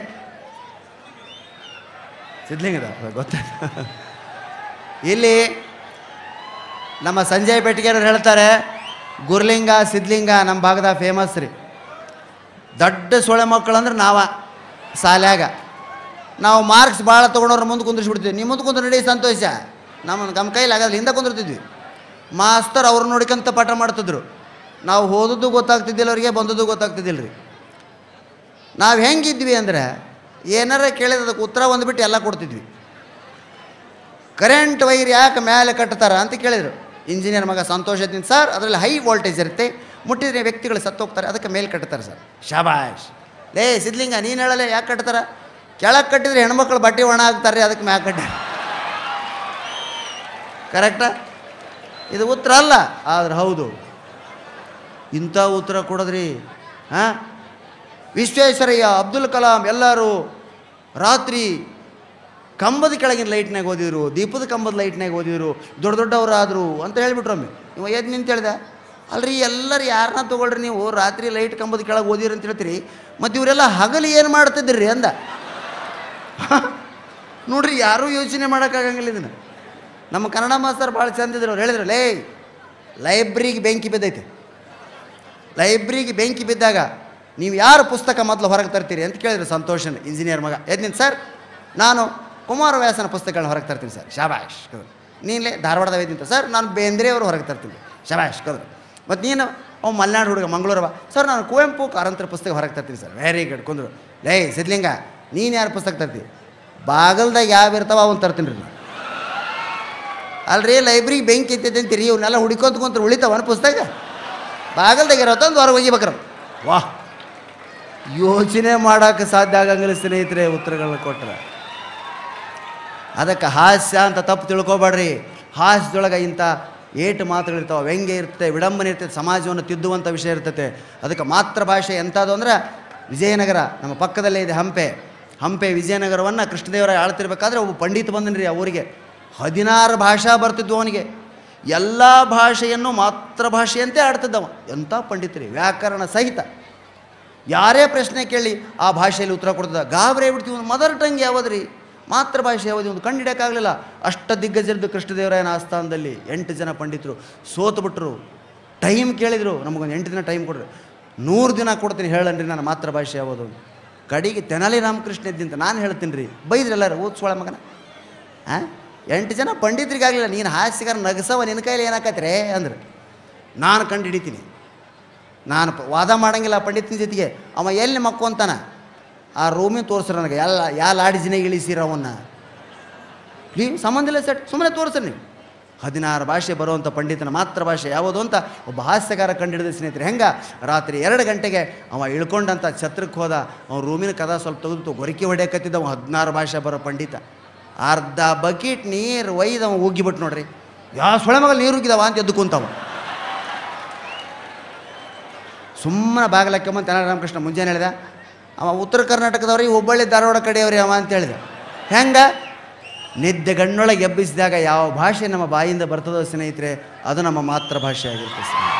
ಸಿದ್ಲಿಂಗದ ಗೊತ್ತಾಯ್ತು ಇಲ್ಲಿ ನಮ್ಮ ಸಂಜಯ್ ಬೆಟ್ಟಿಗೆರವ್ರು ಹೇಳ್ತಾರೆ ಗುರ್ಲಿಂಗ ಸಿದ್ಲಿಂಗ ನಮ್ಮ ಭಾಗದಾಗ ಫೇಮಸ್ ರೀ ದೊಡ್ಡ ಸೊಳೆ ಮಕ್ಕಳು ಅಂದ್ರೆ ನಾವ ಶಾಲ್ಯಾಗ ನಾವು ಮಾರ್ಕ್ಸ್ ಭಾಳ ತೊಗೊಂಡವ್ರ ಮುಂದೆ ಕುಂದ್ರಿಸ್ಬಿಡ್ತೀವಿ ನಿಮ್ಮ ಮುಂದೆ ಕುಂದ್ರೆ ನಡಿ ಸಂತೋಷ ನಮ್ಮ ನಮ್ಮ ಕೈಲಿ ಆಗೋದಿಲ್ಲ ಹಿಂದೆ ಕುಂದಿರ್ತಿದ್ವಿ ಮಾಸ್ತರ್ ಅವ್ರು ನೋಡ್ಕೊಂತ ಪಾಠ ಮಾಡ್ತಿದ್ರು ನಾವು ಓದೋದು ಗೊತ್ತಾಗ್ತಿದ್ದಿಲ್ಲ ಅವರಿಗೆ ಬಂದದ್ದು ಗೊತ್ತಾಗ್ತಿದ್ದಿಲ್ಲ ರೀ ನಾವು ಹೆಂಗಿದ್ವಿ ಅಂದರೆ ಏನಾರ ಕೇಳಿದ್ರೆ ಅದಕ್ಕೆ ಉತ್ತರ ಒಂದ್ಬಿಟ್ಟು ಎಲ್ಲ ಕೊಡ್ತಿದ್ವಿ ಕರೆಂಟ್ ವೈರ್ ಯಾಕೆ ಮೇಲೆ ಕಟ್ತಾರ ಅಂತ ಕೇಳಿದರು ಇಂಜಿನಿಯರ್ ಮಗ ಸಂತೋಷದಿಂದ ಸರ್ ಅದರಲ್ಲಿ ಹೈ ವೋಲ್ಟೇಜ್ ಇರುತ್ತೆ ಮುಟ್ಟಿದ್ರೆ ವ್ಯಕ್ತಿಗಳು ಸತ್ತೋಗ್ತಾರೆ ಅದಕ್ಕೆ ಮೇಲೆ ಕಟ್ತಾರೆ ಸರ್ ಶಾಬಾಷ್ ಲೇ ಸಿದ್ಲಿಂಗ ನೀನು ಹೇಳಲ್ಲ ಯಾಕೆ ಕಟ್ತಾರ ಕೆಳಗೆ ಕಟ್ಟಿದ್ರೆ ಹೆಣ್ಮಕ್ಳು ಬಟ್ಟೆ ಒಣ ಹಾಕ್ತಾರೆ ಅದಕ್ಕೆ ಮ್ಯಾಕೆ ಕಟ್ಟ ಕರೆಕ್ಟಾ ಇದು ಉತ್ತರ ಅಲ್ಲ ಆದ್ರೆ ಹೌದು ಇಂಥ ಉತ್ತರ ಕೊಡೋದ್ರಿ ಹಾಂ ವಿಶ್ವೇಶ್ವರಯ್ಯ ಅಬ್ದುಲ್ ಕಲಾಂ ಎಲ್ಲರೂ ರಾತ್ರಿ ಕಂಬದ ಕೆಳಗಿನ ಲೈಟ್ನಾಗ ಓದಿದ್ರು ದೀಪದ ಕಂಬದ ಲೈಟ್ನಾಗ ಓದಿದ್ರು ದೊಡ್ಡ ದೊಡ್ಡವರಾದರು ಅಂತ ಹೇಳ್ಬಿಟ್ರು ಒಮ್ಮೆ ಇವ ಎದ್ದು ನಿಂತು ಹೇಳ್ದೆ ಅಲ್ರಿ ಎಲ್ಲರೂ ಯಾರನ್ನ ತೊಗೊಳ್ರಿ ನೀವು ರಾತ್ರಿ ಲೈಟ್ ಕಂಬದ ಕೆಳಗೆ ಓದಿರಿ ಅಂತ ಹೇಳ್ತೀರಿ ಮತ್ತು ಇವರೆಲ್ಲ ಹಗಲು ಏನು ಮಾಡ್ತಿದ್ರಿ ಅಂದ ನೋಡ್ರಿ ಯಾರೂ ಯೋಚನೆ ಮಾಡೋಕ್ಕಾಗಂಗಿಲ್ಲ ಇದನ್ನು ನಮ್ಮ ಕನ್ನಡ ಮಾಸ್ತರ್ ಭಾಳ ಚಂದಿದ್ರು ಅವ್ರು ಹೇಳಿದ್ರು ಲೇ ಲೈಬ್ರಿಗೆ ಬೆಂಕಿ ಬಿದ್ದೈತೆ ಲೈಬ್ರಿಗೆ ಬೆಂಕಿ ಬಿದ್ದಾಗ ನೀವು ಯಾರು ಪುಸ್ತಕ ಮೊದಲು ಹೊರಗೆ ತರ್ತೀರಿ ಅಂತ ಕೇಳಿದ್ರು ಸಂತೋಷನ್ ಇಂಜಿನಿಯರ್ ಮಗ ಎದ್ನಿನ್ ಸರ್ ನಾನು ಕುಮಾರವ್ಯಾಸನ ಪುಸ್ತಕಗಳನ್ನ ಹೊರಗೆ ತರ್ತೀನಿ ಸರ್ ಶಾಬಾಷ್ ಕದ್ರು ನೀನ್ಲೇ ಧಾರವಾಡದಾಗ ಇದ್ದೀನಿ ಸರ್ ನಾನು ಬೇಂದ್ರೆಯವರು ಹೊರಗೆ ತರ್ತೀನಿ ಶಾಬಾಷ್ ಕದ್ರು ಮತ್ತು ನೀನು ಅವ್ ಮಲೆನಾಡು ಹುಡುಗ ಮಂಗಳೂರವ ಸರ್ ನಾನು ಕುವೆಂಪು ಕಾರಂತರ ಪುಸ್ತಕ ಹೊರಗೆ ತರ್ತೀನಿ ಸರ್ ವೆರಿ ಗುಡ್ ಕುಂದ್ರು ಲೇ ಸಿದ್ಲಿಂಗ ನೀನು ಯಾರು ಪುಸ್ತಕ ತರ್ತಿ ಬಾಗಲ್ದಾಗ ಯಾವ ಇರ್ತಾವ ಅವನು ತರ್ತೀನಿ ರೀ ನಾನು ಅಲ್ರಿ ಲೈಬ್ರಿಗೆ ಬೆಂಕಿ ಎತ್ತೈತೆ ಅಂತೀರಿ ಇವನ್ನೆಲ್ಲ ಹುಡುಕೊಂತ ಕುಂತ್ರು ಉಳಿತಾವನ ಪುಸ್ತಕ ಬಾಗಲ್ದಾಗ ಇರೋತ್ತಂದು ಹೊರಗೆ ಒಗಿಬೇಕ್ರ ವಾಹ್ ಯೋಚನೆ ಮಾಡೋಕೆ ಸಾಧ್ಯ ಆಗಂಗಿಲ್ಲ ಸ್ನೇಹಿತರೆ ಉತ್ತರಗಳನ್ನ ಕೊಟ್ಟರೆ ಅದಕ್ಕೆ ಹಾಸ್ಯ ಅಂತ ತಪ್ಪು ತಿಳ್ಕೊಬೇಡ್ರಿ ಹಾಸ್ಯದೊಳಗೆ ಇಂಥ ಏಟು ಮಾತುಗಳಿರ್ತಾವೆ ವ್ಯಂಗ್ಯ ಇರ್ತದೆ ವಿಡಂಬನೆ ಇರ್ತದೆ ಸಮಾಜವನ್ನು ತಿದ್ದುವಂಥ ವಿಷಯ ಇರ್ತದೆ ಅದಕ್ಕೆ ಮಾತೃಭಾಷೆ ಎಂಥದ್ದು ಅಂದ್ರೆ ವಿಜಯನಗರ ನಮ್ಮ ಪಕ್ಕದಲ್ಲೇ ಇದೆ ಹಂಪೆ ಹಂಪೆ ವಿಜಯನಗರವನ್ನು ಕೃಷ್ಣದೇವರ ಆಳ್ತಿರ್ಬೇಕಾದ್ರೆ ಒಬ್ಬ ಪಂಡಿತ ಬಂದನ್ರಿ ಆ ಊರಿಗೆ ಹದಿನಾರು ಭಾಷಾ ಬರ್ತಿದ್ವು ಅವನಿಗೆ ಎಲ್ಲ ಭಾಷೆಯನ್ನು ಮಾತೃಭಾಷೆಯಂತೆ ಆಡ್ತಿದ್ದವ ಎಂಥ ಪಂಡಿತರಿ ವ್ಯಾಕರಣ ಸಹಿತ ಯಾರೇ ಪ್ರಶ್ನೆ ಕೇಳಿ ಆ ಭಾಷೆಯಲ್ಲಿ ಉತ್ತರ ಕೊಡ್ತದ ಗಾಬರಿ ಆಗ್ಬಿಡ್ತೀವಿ ಒಂದು ಮದರ್ ಟಂಗ್ ಯಾವ್ದ್ರಿ ಮಾತೃಭಾಷೆ ಯಾವುದು ಒಂದು ಕಂಡಿಡಿಯೋಕ್ಕಾಗಲಿಲ್ಲ ಅಷ್ಟ ದಿಗ್ಗಜರದ್ದು ಕೃಷ್ಣದೇವರಾಯನ ಆಸ್ಥಾನದಲ್ಲಿ ಎಂಟು ಜನ ಪಂಡಿತರು ಸೋತುಬಿಟ್ರು ಟೈಮ್ ಕೇಳಿದರು ನಮಗೊಂದು ಎಂಟು ದಿನ ಟೈಮ್ ಕೊಡ್ರಿ ನೂರು ದಿನ ಕೊಡ್ತೀನಿ ಹೇಳನ್ರಿ ನನ್ನ ಮಾತೃಭಾಷೆ ಯಾವುದು ಕಡೆಗೆ ತೆನಾಲಿ ರಾಮಕೃಷ್ಣ ಇದ್ದಿಂತ ನಾನು ಹೇಳ್ತೀನಿ ರೀ ಬೈದ್ರಿ ಎಲ್ಲರೂ ಓದ್ಸೋಳ ಮಗನ ಹಾಂ ಎಂಟು ಜನ ಪಂಡಿತರಿಗಾಗಲಿಲ್ಲ ನೀನು ಹಾಸ್ಯಗಾರ ನಗಸವ ನಿನ್ನ ಕೈಲಿ ಏನಾಕತ್ರೆ ಅಂದ್ರೆ ನಾನು ಕಂಡು ಹಿಡಿತೀನಿ ನಾನು ಪ- ವಾದ ಮಾಡಂಗಿಲ್ಲ ಆ ಪಂಡಿತನ ಜೊತೆಗೆ ಅವ ಎಲ್ಲಿ ಮಕ್ಕೊಂತಾನ ಆ ರೂಮಿನ ತೋರಿಸ್ರಿ ನನಗೆ ಎಲ್ಲ ಯಾವ ಲಾಡಿಜಿನಾಗ ಇಳಿಸಿರ ಅವನ್ನ ನೀವು ಸಂಬಂಧ ಇಲ್ಲ ಸೆಟ್ ಸುಮ್ಮನೆ ತೋರಿಸ್ರಿ ನೀವು ಹದಿನಾರು ಭಾಷೆ ಬರುವಂಥ ಪಂಡಿತನ ಮಾತ್ರ ಭಾಷೆ ಯಾವುದು ಅಂತ ಒಬ್ಬ ಹಾಸ್ಯಗಾರ ಕಂಡಿಡಿದ ಸ್ನೇಹಿತರೆ ಹೆಂಗೆ ರಾತ್ರಿ ಎರಡು ಗಂಟೆಗೆ ಅವ ಇಳ್ಕೊಂಡಂಥ ಛತ್ರಕ್ಕೆ ಹೋದ ಅವ್ನ ರೂಮಿನ ಕದ ಸ್ವಲ್ಪ ತೆಗೆದು ಗೊರಕೆ ಹೊಡೆಯಕತ್ತಿದ್ದ ಅವ ಹದಿನಾರು ಭಾಷೆ ಬರೋ ಪಂಡಿತ ಅರ್ಧ ಬಕೆಟ್ ನೀರು ಒಯ್ದು ಅವ ಉಗ್ಗಿಬಿಟ್ಟು ನೋಡ್ರಿ ಯಾವ ಸೊಳೆ ಮಗಲ್ ನೀರು ಉಗ್ಗಿದವ ಅಂತ ಎದ್ದು ಕುಂತವ ಸುಮ್ಮನೆ ಬಾಗಿಲಕ್ಕಂಬಂತ ತೆನಾಲಿ ರಾಮಕೃಷ್ಣ ಮುಂಜಾನೆ ಹೇಳಿದ ಅವ ಉತ್ತರ ಕರ್ನಾಟಕದವ್ರಿಗೆ ಹುಬ್ಬಳ್ಳಿ ಧಾರವಾಡ ಕಡೆಯವ್ರಿ ಅವ ಅಂತ ಹೇಳಿದ ಹೆಂಗೆ ನಿದ್ದೆ ಗಣ್ಣೊಳಗೆ ಎಬ್ಬಿಸಿದಾಗ ಯಾವ ಭಾಷೆ ನಮ್ಮ ಬಾಯಿಂದ ಬರ್ತದೋ ಸ್ನೇಹಿತರೆ ಅದು ನಮ್ಮ ಮಾತೃ ಭಾಷೆ ಆಗಿರುತ್ತೆ ಸ್ನೇಹಿತರೆ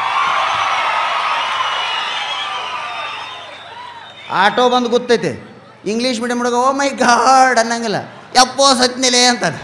ಆಟೋ ಬಂದು ಗೊತ್ತೈತೆ ಇಂಗ್ಲೀಷ್ ಮೀಡಿಯಮ್ ಹುಡುಗ ಓ ಮೈ ಗಾಡ್ ಅನ್ನಂಗಿಲ್ಲ ಯಪ್ಪೋ ಸತ್ನಿಲೆ ಅಂತಾನೆ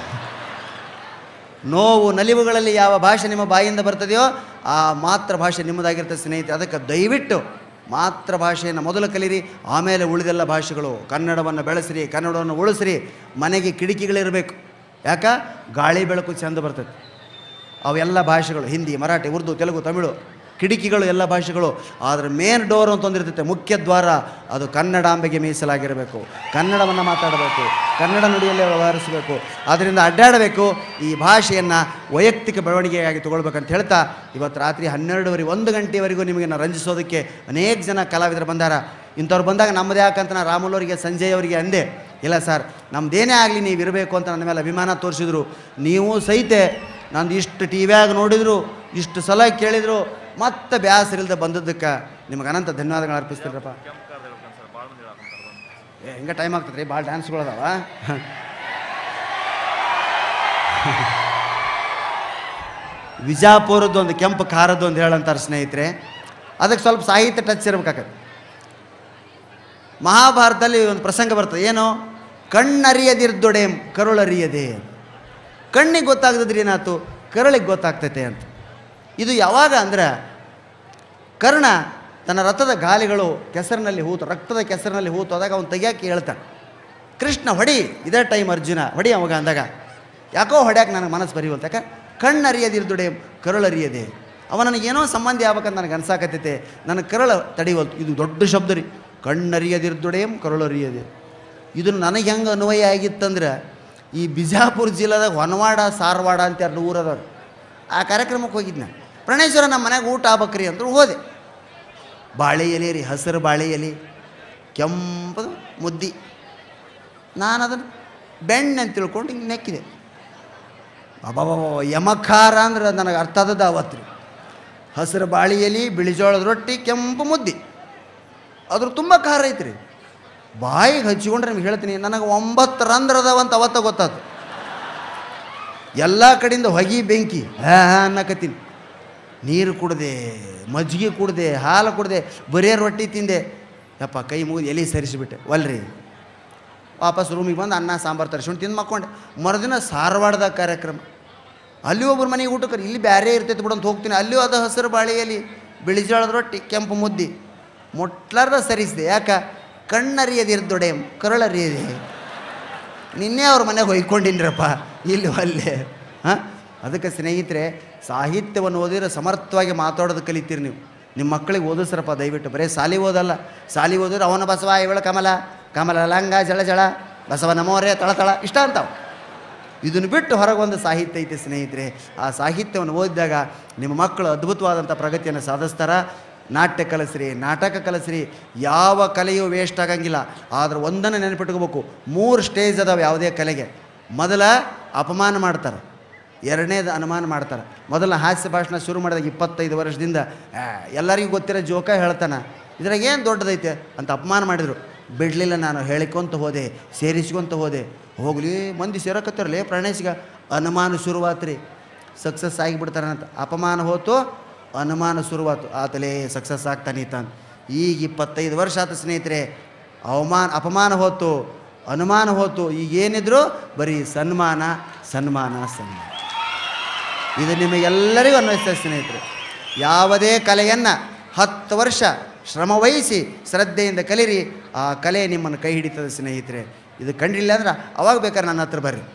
ನೋವು ನಲಿವುಗಳಲ್ಲಿ ಯಾವ ಭಾಷೆ ನಿಮ್ಮ ಬಾಯಿಂದ ಬರ್ತದೆಯೋ ಆ ಮಾತೃ ಭಾಷೆ ನಿಮ್ಮದಾಗಿರ್ತದೆ ಸ್ನೇಹಿತರೆ ಅದಕ್ಕೆ ದಯವಿಟ್ಟು ಮಾತೃ ಭಾಷೆಯನ್ನು ಮೊದಲು ಕಲೀರಿ ಆಮೇಲೆ ಉಳಿದೆಲ್ಲ ಭಾಷೆಗಳು ಕನ್ನಡವನ್ನು ಬೆಳೆಸಿರಿ ಕನ್ನಡವನ್ನು ಉಳಿಸ್ರಿ ಮನೆಗೆ ಕಿಟಕಿಗಳಿರಬೇಕು ಯಾಕ ಗಾಳಿ ಬೆಳಕು ಚೆಂದ ಬರ್ತದೆ ಅವೆಲ್ಲ ಭಾಷೆಗಳು ಹಿಂದಿ ಮರಾಠಿ ಉರ್ದು ತೆಲುಗು ತಮಿಳು ಕಿಟಕಿಗಳು ಎಲ್ಲ ಭಾಷೆಗಳು ಆದರೆ ಮೇನ್ ಡೋರ್ ಅಂತ ಒಂದಿರ್ತೈತೆ ಮುಖ್ಯ ದ್ವಾರ ಅದು ಕನ್ನಡಾಂಬೆಗೆ ಮೀಸಲಾಗಿರಬೇಕು ಕನ್ನಡವನ್ನು ಮಾತಾಡಬೇಕು ಕನ್ನಡ ನುಡಿಯಲ್ಲೇ ವ್ಯವಹರಿಸಬೇಕು ಅದರಿಂದ ಅಡ್ಡಾಡಬೇಕು ಈ ಭಾಷೆಯನ್ನು ವೈಯಕ್ತಿಕ ಬೆಳವಣಿಗೆಯಾಗಿ ತಗೊಳ್ಬೇಕಂತ ಹೇಳ್ತಾ ಇವತ್ತು ರಾತ್ರಿ ಹನ್ನೆರಡುವರೆ ಒಂದು ಗಂಟೆವರೆಗೂ ನಿಮಗೆ ನಾನು ರಂಜಿಸೋದಕ್ಕೆ ಅನೇಕ ಜನ ಕಲಾವಿದರು ಬಂದಾರ ಇಂಥವ್ರು ಬಂದಾಗ ನಮ್ಮದೇ ಯಾಕಂತ ನಾನು ರಾಮುಲವರಿಗೆ ಸಂಜಯ್ ಅವರಿಗೆ ಅಂದೆ ಇಲ್ಲ ಸರ್ ನಮ್ಮದೇನೇ ಆಗಲಿ ನೀವು ಇರಬೇಕು ಅಂತ ನನ್ನ ಮೇಲೆ ಅಭಿಮಾನ ತೋರಿಸಿದ್ರು ನೀವು ಸಹಿತ ನಂದು ಇಷ್ಟು ಟಿ ವ್ಯಾಗ ನೋಡಿದ್ರು ಇಷ್ಟು ಸಲ ಕೇಳಿದ್ರು ಮತ್ತೆ ಬ್ಯಾಸರಿಲ್ದೆ ಬಂದದ್ದಕ್ಕೆ ನಿಮಗೆ ಅನಂತ ಧನ್ಯವಾದಗಳು ಅರ್ಪಿಸ್ತೀರಪ್ಪ ಏ ಹಿಂಗೆ ಟೈಮ್ ಆಗ್ತದೆ ರೀ ಭಾಳ ಡ್ಯಾನ್ಸ್ಗಳದಾವ ವಿಜಾಪುರದ್ದು ಒಂದು ಕೆಂಪು ಖಾರದ್ದು ಒಂದು ಹೇಳಂತಾರೆ ಸ್ನೇಹಿತರೆ ಅದಕ್ಕೆ ಸ್ವಲ್ಪ ಸಾಹಿತ್ಯ ಟಚ್ ಇರ್ಬೇಕಾಗತ್ತೆ ಮಹಾಭಾರತದಲ್ಲಿ ಒಂದು ಪ್ರಸಂಗ ಬರ್ತದೆ ಏನು ಕಣ್ಣರಿಯದಿರ್ದೊಡೆ ಕರುಳರಿಯದೆ ಕಣ್ಣಿಗೆ ಗೊತ್ತಾಗದಿದ್ರೆ ಏನಾಯ್ತು ಕರಳಿಗೆ ಗೊತ್ತಾಗ್ತೈತೆ ಅಂತ ಇದು ಯಾವಾಗ ಅಂದ್ರೆ ಕರ್ಣ ತನ್ನ ರಥದ ಗಾಲಿಗಳು ಕೆಸರಿನಲ್ಲಿ ಹೂತು ರಕ್ತದ ಕೆಸರಿನಲ್ಲಿ ಹೂತು ಆದಾಗ ಅವನು ತೆಗಿಯಾಕೆ ಹೇಳ್ತಾನೆ ಕೃಷ್ಣ ಹೊಡಿ ಇದೇ ಟೈಮ್ ಅರ್ಜುನ ಹೊಡಿ ಅವಾಗ ಅಂದಾಗ ಯಾಕೋ ಹೊಡ್ಯಾಕೆ ನನಗೆ ಮನಸ್ಸು ಬರೀವಲ್ತ ಯಾಕೆ ಕಣ್ಣರಿಯದಿರ್ದುಡೆ ಕರುಳರಿಯದೆ ಅವ ನನಗೇನೋ ಸಂಬಂಧ ಆಗ್ಬೇಕಂತ ನನಗೆ ಅನ್ಸಾಕತ್ತೈತೆ ನನ್ನ ಕರಳ ತಡೆಯವಲ್ತು ಇದು ದೊಡ್ಡ ಶಬ್ದ ರೀ ಕಣ್ಣರಿಯದಿರ್ದುಡೇಂ ಕರುಳರಿಯದೆ ಇದು ನನಗೆ ಹೆಂಗೆ ಅನ್ವಯ ಆಗಿತ್ತಂದ್ರೆ ಈ ಬಿಜಾಪುರ ಜಿಲ್ಲೆದಾಗ ಹೊನವಾಡ ಸಾರವಾಡ ಅಂತ ಎರಡು ಊರದವ್ರು ಆ ಕಾರ್ಯಕ್ರಮಕ್ಕೆ ಹೋಗಿದ್ನ ಪ್ರಣೇಶ್ವರ ನಮ್ಮ ಮನೆಗೆ ಊಟ ಆಗ್ಬೇಕ್ರಿ ಅಂದ್ರು ಹೋದೆ ಬಾಳೆ ಎಲೆ ರೀ ಹಸಿರು ಬಾಳೆ ಎಲೆ ಕೆಂಪದು ಮುದ್ದಿ ನಾನು ಅದನ್ನು ಬೆಣ್ಣೆ ಅಂತ ತಿಳ್ಕೊಂಡು ಹಿಂಗೆ ನೆಕ್ಕಿದೆ ಅಬ್ಬಾಬಾ ಯಮಖಾರ ಅಂದ್ರೆ ನನಗೆ ಅರ್ಥ ಆದದ್ದು ಅವತ್ತು ರೀ ಹಸಿರು ಬಾಳೆ ಎಲೆ ಬಿಳಿಜೋಳದ ರೊಟ್ಟಿ ಕೆಂಪು ಮುದ್ದಿ ಅದ್ರ ತುಂಬ ಖಾರ ಐತ್ರಿ ಬಾಯಿಗೆ ಹಚ್ಚಿಕೊಂಡ್ರೆ ನಿಮ್ಗೆ ಹೇಳ್ತೀನಿ ನನಗೆ ಒಂಬತ್ತು ರಂಧ್ರ ಅದಾವಂತ ಅವತ್ತ ಗೊತ್ತಾಯ್ತು ಎಲ್ಲ ಕಡೆಯಿಂದ ಹೊಗೆ ಬೆಂಕಿ ಹಾ ಹಾ ಅನ್ನಕತ್ತೀನಿ ನೀರು ಕುಡ್ದೆ ಮಜ್ಜಿಗೆ ಕುಡ್ದೆ ಹಾಲು ಕುಡ್ದೆ ಬರೇ ರೊಟ್ಟಿ ತಿಂದೆ ಯಪ್ಪ ಕೈ ಮುಗಿದು ಎಲೆ ಸರಿಸಿಬಿಟ್ಟೆ ವಲ್ರಿ ವಾಪಸ್ ರೂಮಿಗೆ ಬಂದು ಅನ್ನ ಸಾಂಬಾರು ತರಿಸ್ಕೊಂಡು ತಿಂದು ಮಕ್ಕೊಂಡೆ ಮರುದಿನ ಸಾರವಾಡದಾಗ ಕಾರ್ಯಕ್ರಮ ಅಲ್ಲಿ ಒಬ್ಬರು ಮನೆಗೆ ಊಟಕ್ಕೆ ಇಲ್ಲಿ ಬೇರೆ ಇರ್ತೈತೆ ಬಿಡು ಅಂತ ಹೋಗ್ತೀನಿ ಅಲ್ಲಿಯೂ ಅದು ಹಸಿರು ಬಾಳೆಯಲ್ಲಿ ಬಿಳಿಜೋಳದ ರೊಟ್ಟಿ ಕೆಂಪು ಮುದ್ದಿ ಮುಟ್ಲಾರ್ದ ಸರಿಸಿದೆ ಯಾಕ ಕಣ್ಣರಿಯದಿರ್ದೊಡೆ ಕರಳರಿಯದೆ ನಿನ್ನೆ ಅವ್ರ ಮನೆಗೆ ಹೊಯ್ಕೊಂಡಿನ್ರಪ್ಪ ಇಲ್ಲಿ ಅಲ್ಲೇ ಹಾಂ ಅದಕ್ಕೆ ಸ್ನೇಹಿತರೆ ಸಾಹಿತ್ಯವನ್ನು ಓದಿದ್ರೆ ಸಮರ್ಥವಾಗಿ ಮಾತಾಡೋದು ಕಲಿತೀರಿ ನೀವು ನಿಮ್ಮ ಮಕ್ಕಳಿಗೆ ಓದಿಸ್ರಪ್ಪ ದಯವಿಟ್ಟು ಬರೀ ಸಾಲಿ ಓದಲ್ಲ ಸಾಲಿ ಓದಿದ್ರೆ ಅವನ ಬಸವ ಇವಳ ಕಮಲ ಕಮಲ ಲಂಗ ಜಳ ಜಳ ಬಸವ ನಮೋರೆ ತಳ ತಳ ಇಷ್ಟ ಅಂತಾವ ಇದನ್ನು ಬಿಟ್ಟು ಹೊರಗೆ ಒಂದು ಸಾಹಿತ್ಯ ಐತೆ ಸ್ನೇಹಿತರೆ ಆ ಸಾಹಿತ್ಯವನ್ನು ಓದಿದಾಗ ನಿಮ್ಮ ಮಕ್ಕಳು ಅದ್ಭುತವಾದಂಥ ಪ್ರಗತಿಯನ್ನು ಸಾಧಿಸ್ತಾರ ನಾಟ್ಯ ಕಲಿಸ್ರಿ ನಾಟಕ ಕಲಿಸ್ರಿ ಯಾವ ಕಲೆಯೂ ವೇಸ್ಟ್ ಆಗಂಗಿಲ್ಲ ಆದ್ರೆ ಒಂದನ್ನು ನೆನಪಿಟ್ಕೋಬೇಕು ಮೂರು ಸ್ಟೇಜ್ ಅದಾವೆ ಯಾವುದೇ ಕಲೆಗೆ ಮೊದಲ ಅಪಮಾನ ಮಾಡ್ತಾರೆ ಎರಡನೇದು ಅನುಮಾನ ಮಾಡ್ತಾರೆ ಮೊದಲ ಹಾಸ್ಯ ಭಾಷಣ ಶುರು ಮಾಡಿದಾಗ ಇಪ್ಪತ್ತೈದು ವರ್ಷದಿಂದ ಆ, ಎಲ್ಲರಿಗೂ ಗೊತ್ತಿರೋ ಜೋಕ ಹೇಳ್ತಾನೆ ಇದ್ರಾಗ ಏನು ದೊಡ್ಡದೈತೆ ಅಂತ ಅಪಮಾನ ಮಾಡಿದರು ಬಿಡಲಿಲ್ಲ ನಾನು ಹೇಳಿಕೊಂತ ಹೋದೆ ಸೇರಿಸ್ಕೊಂತ ಹೋದೆ ಹೋಗ್ಲಿ ಮಂದಿ ಸೇರಕತ್ತಿರಲಿ ಪ್ರಾಣೇಶ್ಗ ಅನುಮಾನ ಶುರುವಾತ್ರಿ ಸಕ್ಸಸ್ ಆಗಿಬಿಡ್ತಾರೆ ಅಂತ ಅಪಮಾನ ಹೋತು ಅನುಮಾನ ಶುರುವಾತು ಆತಲೇ ಸಕ್ಸಸ್ ಆಗ್ತಾನೆ ತಾನು ಈಗ ಇಪ್ಪತ್ತೈದು ವರ್ಷ ಆತ ಸ್ನೇಹಿತರೆ ಅವಮಾನ ಅಪಮಾನ ಹೋತು ಅನುಮಾನ ಹೋತು ಈಗ ಏನಿದ್ರು ಬರೀ ಸನ್ಮಾನ ಸನ್ಮಾನ ಸನ್ಮಾನ ಇದು ನಿಮಗೆಲ್ಲರಿಗೂ ಅನ್ವಯಿಸ್ತದೆ ಸ್ನೇಹಿತರೆ ಯಾವುದೇ ಕಲೆಯನ್ನು ಹತ್ತು ವರ್ಷ ಶ್ರಮವಹಿಸಿ ಶ್ರದ್ಧೆಯಿಂದ ಕಲಿರಿ ಆ ಕಲೆ ನಿಮ್ಮನ್ನು ಕೈ ಹಿಡಿತದೆ ಸ್ನೇಹಿತರೆ ಇದು ಕಂಡಿಲ್ಲ ಅಂದ್ರೆ ಅವಾಗ ಬೇಕಾದ್ರೆ ನನ್ನ ಹತ್ರ ಬರ್ರಿ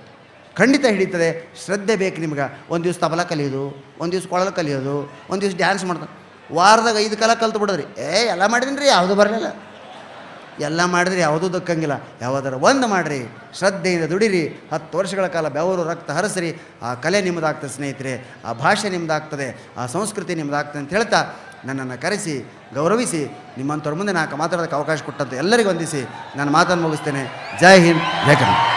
ಖಂಡಿತ ಹಿಡಿತದೆ ಶ್ರದ್ಧೆ ಬೇಕು ನಿಮ್ಗೆ ಒಂದು ದಿವಸ ತಬಲ ಕಲಿಯೋದು ಒಂದು ದಿವಸ ಕೊಳಲು ಕಲಿಯೋದು ಒಂದು ದಿವಸ ಡ್ಯಾನ್ಸ್ ಮಾಡ್ತಾನೆ ವಾರದಾಗ ಐದು ಕಾಲ ಕಲ್ತು ಬಿಡೋದ್ರಿ ಏ ಎಲ್ಲ ಮಾಡಿದೀನಿ ರೀ ಯಾವುದೂ ಬರಲಿಲ್ಲ ಎಲ್ಲ ಮಾಡಿದ್ರೆ ಯಾವುದೂ ದಕ್ಕಂಗಿಲ್ಲ ಯಾವುದರ ಒಂದು ಮಾಡಿರಿ ಶ್ರದ್ಧೆಯಿಂದ ದುಡಿರಿ ಹತ್ತು ವರ್ಷಗಳ ಕಾಲ ಬೆವರು ರಕ್ತ ಹರಸ್ರಿ ಆ ಕಲೆ ನಿಮ್ಮದಾಗ್ತದೆ ಸ್ನೇಹಿತರೆ ಆ ಭಾಷೆ ನಿಮ್ಮದಾಗ್ತದೆ ಆ ಸಂಸ್ಕೃತಿ ನಿಮ್ಮದಾಗ್ತದೆ ಅಂತ ಹೇಳ್ತಾ ನನ್ನನ್ನು ಕರೆಸಿ ಗೌರವಿಸಿ ನಿಮ್ಮಂಥವ್ರ ಮುಂದೆ ನಾಲ್ಕು ಮಾತಾಡೋದಕ್ಕೆ ಅವಕಾಶ ಕೊಟ್ಟಂತ ಎಲ್ಲರಿಗೂ ವಂದಿಸಿ ನಾನು ಮಾತನ್ನು ಮುಗಿಸ್ತೇನೆ ಜೈ ಹಿಂದ್ ಜೈ ಕರ್ನಾಟಕ